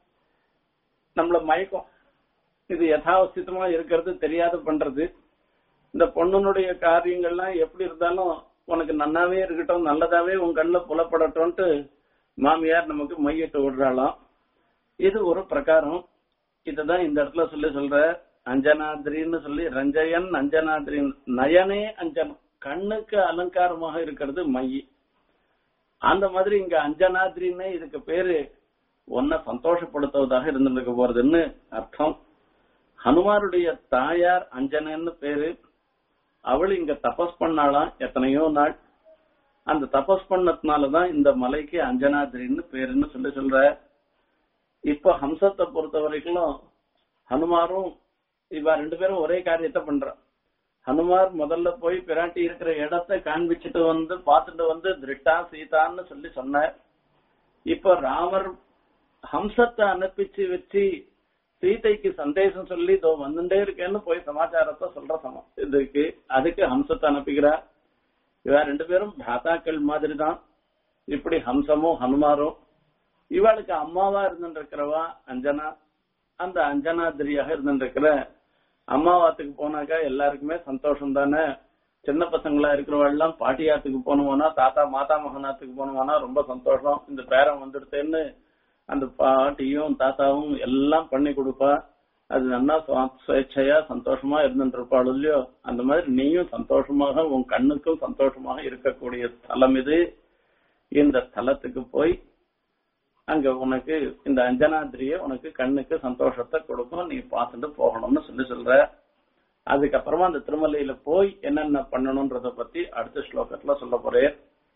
நம்மள மயக்கம் இது யதாவசியமா இருக்கிறது தெரியாத பண்றது இந்த பொண்ணுனுடைய காரியங்கள்லாம் எப்படி இருந்தாலும் உனக்கு நன்னாவே இருக்கட்டும் நல்லதாவே உன் கண்ணில் புலப்படட்டும்ட்டு மாமியார் நமக்கு மையிட்டு விடுறாளாம் இது ஒரு பிரகாரம் இதுதான் இந்த இடத்துல சொல்லி சொல்ற அஞ்சனாதிரின்னு சொல்லி ரஞ்சயன் அஞ்சனாதிரி நயனே அஞ்சனம் கண்ணுக்கு அலங்காரமாக இருக்கிறது மை அந்த மாதிரி இங்க அஞ்சனாதிரின்னு இதுக்கு பேரு ஒன்ன சந்தோஷப்படுத்துவதாக இருந்திருக்க போறதுன்னு அர்த்தம் ஹனுமாருடைய தாயார் அஞ்சனன்னு பேரு அவள் இங்க தபஸ் பண்ணாலாம் எத்தனையோ நாள் அந்த தபஸ் பண்ணதுனாலதான் இந்த மலைக்கு அஞ்சனாதிரின்னு பேருன்னு சொல்லி சொல்ற இப்ப ஹம்சத்தை பொறுத்த வரைக்கும் ஹனுமாரும் இவ ரெண்டு பேரும் ஒரே காரியத்தை பண்ற ஹனுமார் முதல்ல போய் பிராட்டி இருக்கிற இடத்தை காண்பிச்சுட்டு வந்து பார்த்துட்டு வந்து திருட்டா சீதான்னு சொல்லி சொன்னார் இப்ப ராமர் ஹம்சத்தை அனுப்பிச்சு வச்சு சீதைக்கு சந்தேசம் சொல்லி இதோ வந்துட்டே இருக்கேன்னு போய் சமாச்சாரத்தை சொல்ற சமம் இதுக்கு அதுக்கு ஹம்சத்தை அனுப்புகிறார் இவ ரெண்டு பேரும் பிராத்தாக்கள் மாதிரி தான் இப்படி ஹம்சமும் ஹனுமாரும் இவளுக்கு அம்மாவா இருந்துருக்கிறவா அஞ்சனா அந்த அஞ்சனாதிரியாக இருந்துருக்கிற அம்மாவாத்துக்கு போனாக்கா எல்லாருக்குமே சந்தோஷம் தானே சின்ன பசங்களா இருக்கிறவெல்லாம் பாட்டியாத்துக்கு போனோம்னா தாத்தா மாதா மகனாத்துக்கு போனோம்னா ரொம்ப சந்தோஷம் இந்த பேரன் வந்துடுத்தேன்னு அந்த பாட்டியும் தாத்தாவும் எல்லாம் பண்ணி கொடுப்பா அது நல்லா சுவேட்சையா சந்தோஷமா இருந்துட்டு இருப்பாள் இல்லையோ அந்த மாதிரி நீயும் சந்தோஷமாக உன் கண்ணுக்கும் சந்தோஷமாக இருக்கக்கூடிய ஸ்தலம் இது இந்த ஸ்தலத்துக்கு போய் அங்க உனக்கு இந்த அஞ்சனாதிரிய உனக்கு கண்ணுக்கு சந்தோஷத்தை கொடுக்கும் நீ பார்த்துட்டு போகணும்னு சொல்லி சொல்ற அதுக்கப்புறமா அந்த திருமலையில போய் என்னென்ன பண்ணணும்ன்றத பத்தி அடுத்த ஸ்லோகத்துல சொல்ல போறேன்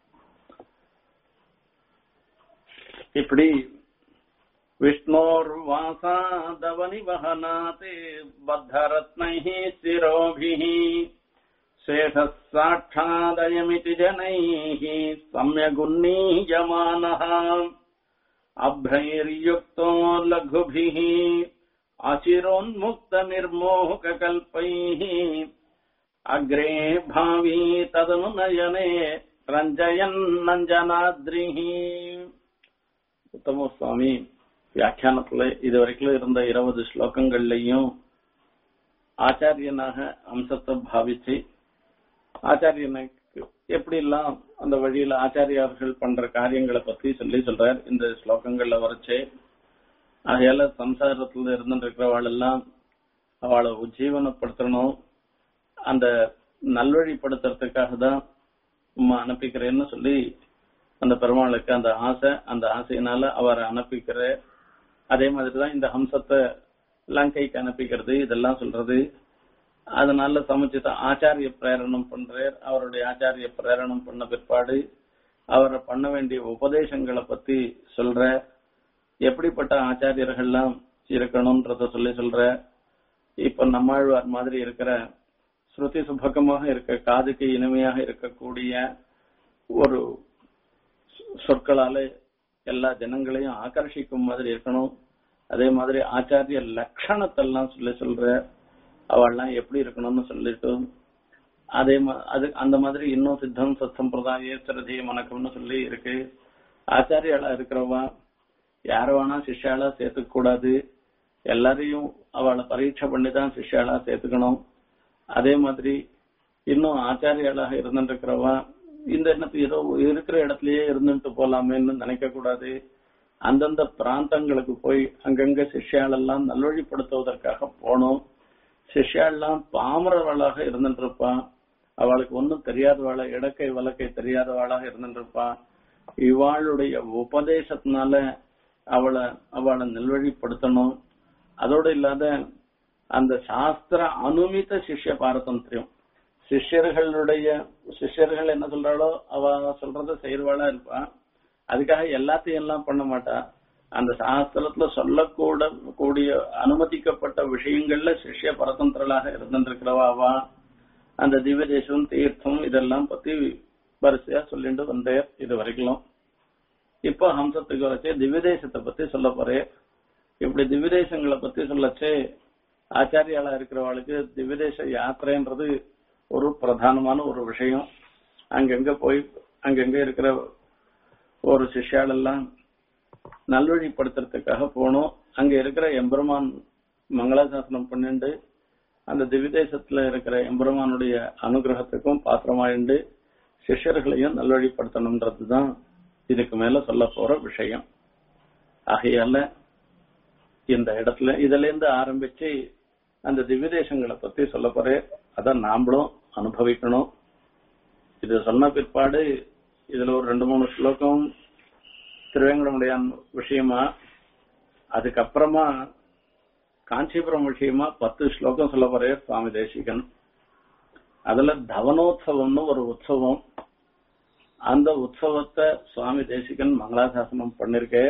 இப்படி विष्णोर्वासादवनिवहनात् बद्धरत्नैः शिरोभिः शेषः साक्षादयमिति जनैः सम्यगुन्नीयमानः अभ्रैर्युक्तो लघुभिः अचिरोन्मुक्तनिर्मोहकल्पैः अग्रे भावी तदनु नयने ரஞ்சயன்னஞ்சனாத்ரிஹ உத்தம சுவாமி வியாக்கியானத்துல இது வரைக்கும் இருந்த இருபது ஸ்லோகங்கள்லயும் ஆச்சாரியனாக அம்சத்தை பாவிச்சு ஆச்சாரியனுக்கு எப்படி எல்லாம் அந்த வழியில ஆச்சாரியார்கள் பண்ற காரியங்களை பத்தி சொல்லி சொல்றார் இந்த ஸ்லோகங்கள்ல வரைச்சே ஆகையால சம்சாரத்துல இருந்துட்டு இருக்கிறவாள் எல்லாம் அவளை உஜ்ஜீவனப்படுத்தணும் அந்த நல்வழிப்படுத்துறதுக்காக தான் உம்மா அனுப்பிக்கிறேன்னு சொல்லி அந்த பெருமாளுக்கு அந்த ஆசை அந்த ஆசையினால அவரை அனுப்பிக்கிற அதே மாதிரிதான் இந்த ஹம்சத்தை லங்கைக்கு அனுப்பிக்கிறது இதெல்லாம் சொல்றது அதனால சமுச்சித ஆச்சாரிய பிரேரணம் பண்றார் அவருடைய ஆச்சாரிய பிரேரணம் பண்ண பிற்பாடு அவரை பண்ண வேண்டிய உபதேசங்களை பத்தி சொல்ற எப்படிப்பட்ட ஆச்சாரியர்கள்லாம் இருக்கணும்ன்றத சொல்லி சொல்ற இப்ப நம்மாழ்வார் மாதிரி இருக்கிற ஸ்ருதி சுபகமாக இருக்க காதுக்கு இனிமையாக இருக்கக்கூடிய ஒரு சொற்களால எல்லா ஜனங்களையும் ஆகர்ஷிக்கும் மாதிரி இருக்கணும் அதே மாதிரி ஆச்சாரிய லட்சணத்தெல்லாம் சொல்லி சொல்ற அவள்லாம் எப்படி இருக்கணும்னு சொல்லிட்டு அதே அது அந்த மாதிரி இன்னும் சித்தம் சத்சம்பிரதாய சிரதி மணக்கம்னு சொல்லி இருக்கு ஆச்சாரியாளா இருக்கிறவா யார வேணா சிஷ்யாளா சேர்த்துக்க கூடாது எல்லாரையும் அவளை பரீட்சை பண்ணி தான் சிஷ்யாளா சேர்த்துக்கணும் அதே மாதிரி இன்னும் ஆச்சாரியாளாக இருந்துட்டு இருக்கிறவா இந்த எண்ணத்து ஏதோ இருக்கிற இடத்துலயே இருந்துட்டு போலாமேன்னு நினைக்க கூடாது அந்தந்த பிராந்தங்களுக்கு போய் அங்கங்க சிஷ்யாலெல்லாம் நல்வழிப்படுத்துவதற்காக போனோம் சிஷ்யாலாம் பாமரவளாக இருந்துட்டு இருப்பான் அவளுக்கு ஒன்னும் தெரியாதவாள இடக்கை வழக்கை தெரியாதவாளாக இருந்துட்டு இருப்பான் இவாளுடைய உபதேசத்தினால அவளை அவளை நல்வழிப்படுத்தணும் அதோடு இல்லாத அந்த சாஸ்திர அனுமித சிஷ்ய பாரதந்திரியம் சிஷ்யர்களுடைய சிஷ்யர்கள் என்ன சொல்றாளோ அவ சொல்றத செய்யறவாளா இருப்பா அதுக்காக எல்லாத்தையும் எல்லாம் பண்ண மாட்டா அந்த சாஸ்திரத்துல சொல்லக்கூட கூடிய அனுமதிக்கப்பட்ட விஷயங்கள்ல சிஷ்ய பரதந்திரலாக இருந்திருக்கிறவாவா அந்த திவ்ய தேசம் தீர்த்தம் இதெல்லாம் பத்தி வரிசையா சொல்லிட்டு வந்தேன் இது வரைக்கும் இப்போ ஹம்சத்துக்கு வச்சே திவ்ய தேசத்தை பத்தி சொல்ல போறேன் இப்படி திவ்ய தேசங்களை பத்தி சொல்லச்சே ஆச்சாரியாளா இருக்கிறவளுக்கு திவ்ய தேச யாத்திரைன்றது ஒரு பிரதானமான ஒரு விஷயம் அங்கங்க போய் அங்கங்க இருக்கிற ஒரு சிஷ்யால் எல்லாம் நல்வழிப்படுத்துறதுக்காக போனோம் அங்க இருக்கிற எம்பெருமான் மங்களாசாசனம் பண்ணிண்டு அந்த திவ்யதேசத்துல இருக்கிற எம்பெருமானுடைய அனுகிரகத்துக்கும் பாத்திரமாயிண்டு சிஷ்யர்களையும் நல்வழிப்படுத்தணும்ன்றது தான் இதுக்கு மேல சொல்ல போற விஷயம் ஆகையால இந்த இடத்துல இதுல இருந்து ஆரம்பிச்சு அந்த திவ்யதேசங்களை பத்தி சொல்ல போறேன் அத நாமளும் அனுபவிக்கணும் இது சொன்ன பிற்பாடு இதுல ஒரு ரெண்டு மூணு ஸ்லோகம் திருவேங்கடமுடைய விஷயமா அதுக்கப்புறமா காஞ்சிபுரம் விஷயமா பத்து ஸ்லோகம் சொல்ல போறேன் சுவாமி தேசிகன் அதுல தவனோத்சவம்னு ஒரு உற்சவம் அந்த உற்சவத்தை சுவாமி தேசிகன் மங்களாசாசனம் பண்ணிருக்கே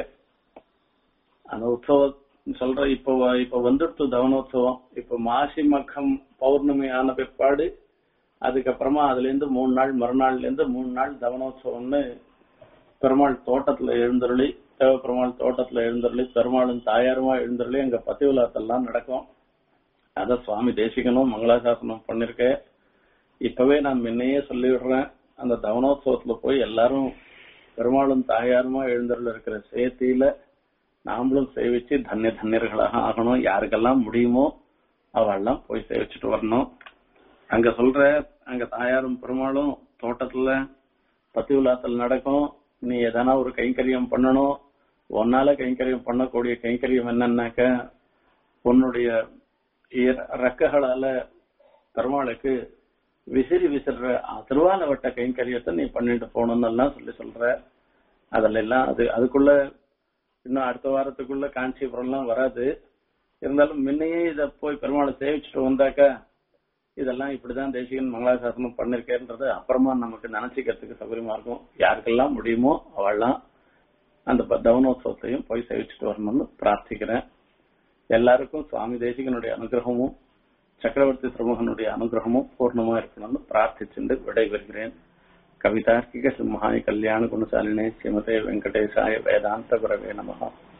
அந்த உற்சவம் சொல்ற இப்போ இப்ப வந்துடுத்து தவனோத்சவம் இப்ப மாசி மகம் பௌர்ணமி ஆன பிற்பாடு அதுக்கப்புறமா அதுல இருந்து மூணு நாள் மறுநாள்ல இருந்து மூணு நாள் தவனோத்சவம்னு பெருமாள் தோட்டத்துல எழுந்தருளி தேவ பெருமாள் தோட்டத்துல எழுந்தருளி பெருமாளும் தாயாருமா எழுந்தருளி அங்க பத்தி விழாத்தெல்லாம் நடக்கும் அத சுவாமி தேசிகனும் மங்களாசாசனம் பண்ணிருக்க இப்பவே நான் முன்னையே சொல்லிவிடுறேன் அந்த தவனோத்சவத்துல போய் எல்லாரும் பெருமாளும் தாயாருமா எழுந்தருள் இருக்கிற சேத்தியில நாமளும் சேவிச்சு தன்ய தன்யர்களாக ஆகணும் யாருக்கெல்லாம் முடியுமோ அவெல்லாம் போய் சேவிச்சுட்டு வரணும் அங்க சொல்ற அங்க தாயாரும் பெருமாளும் தோட்டத்துல பத்தி விழாத்தல் நடக்கும் நீ எதனா ஒரு கைங்கரியம் பண்ணணும் உன்னால கைங்கரியம் பண்ணக்கூடிய கைங்கரியம் என்னன்னாக்க உன்னுடைய ரெக்கைகளால பெருமாளுக்கு விசிறி விசிற திருவால வட்ட கைங்கரியத்தை நீ பண்ணிட்டு போகணும்னு எல்லாம் சொல்லி சொல்ற அதுல எல்லாம் அது அதுக்குள்ள இன்னும் அடுத்த வாரத்துக்குள்ள காஞ்சிபுரம் எல்லாம் வராது இருந்தாலும் முன்னையே இத போய் பெருமாளை சேவிச்சுட்டு வந்தாக்கா இதெல்லாம் இப்படிதான் தேசிகன் மங்களாசாசனம் பண்ணிருக்கேன்றது அப்புறமா நமக்கு நினைச்சுக்கிறதுக்கு சௌகரியமா இருக்கும் யாருக்கெல்லாம் முடியுமோ அவெல்லாம் அந்த தவனோத்சவத்தையும் போய் சேவிச்சுட்டு வரணும்னு பிரார்த்திக்கிறேன் எல்லாருக்கும் சுவாமி தேசிகனுடைய அனுகிரகமும் சக்கரவர்த்தி பிரமுகனுடைய அனுகிரகமும் பூர்ணமா இருக்கணும்னு பிரார்த்திச்சுட்டு விடைபெறுகிறேன் கவிதார்க்கிக சிம்ஹாய கல்யாண குணசாலினே ஸ்ரீமதே வெங்கடேசாய வேதாந்த குரவே நமகா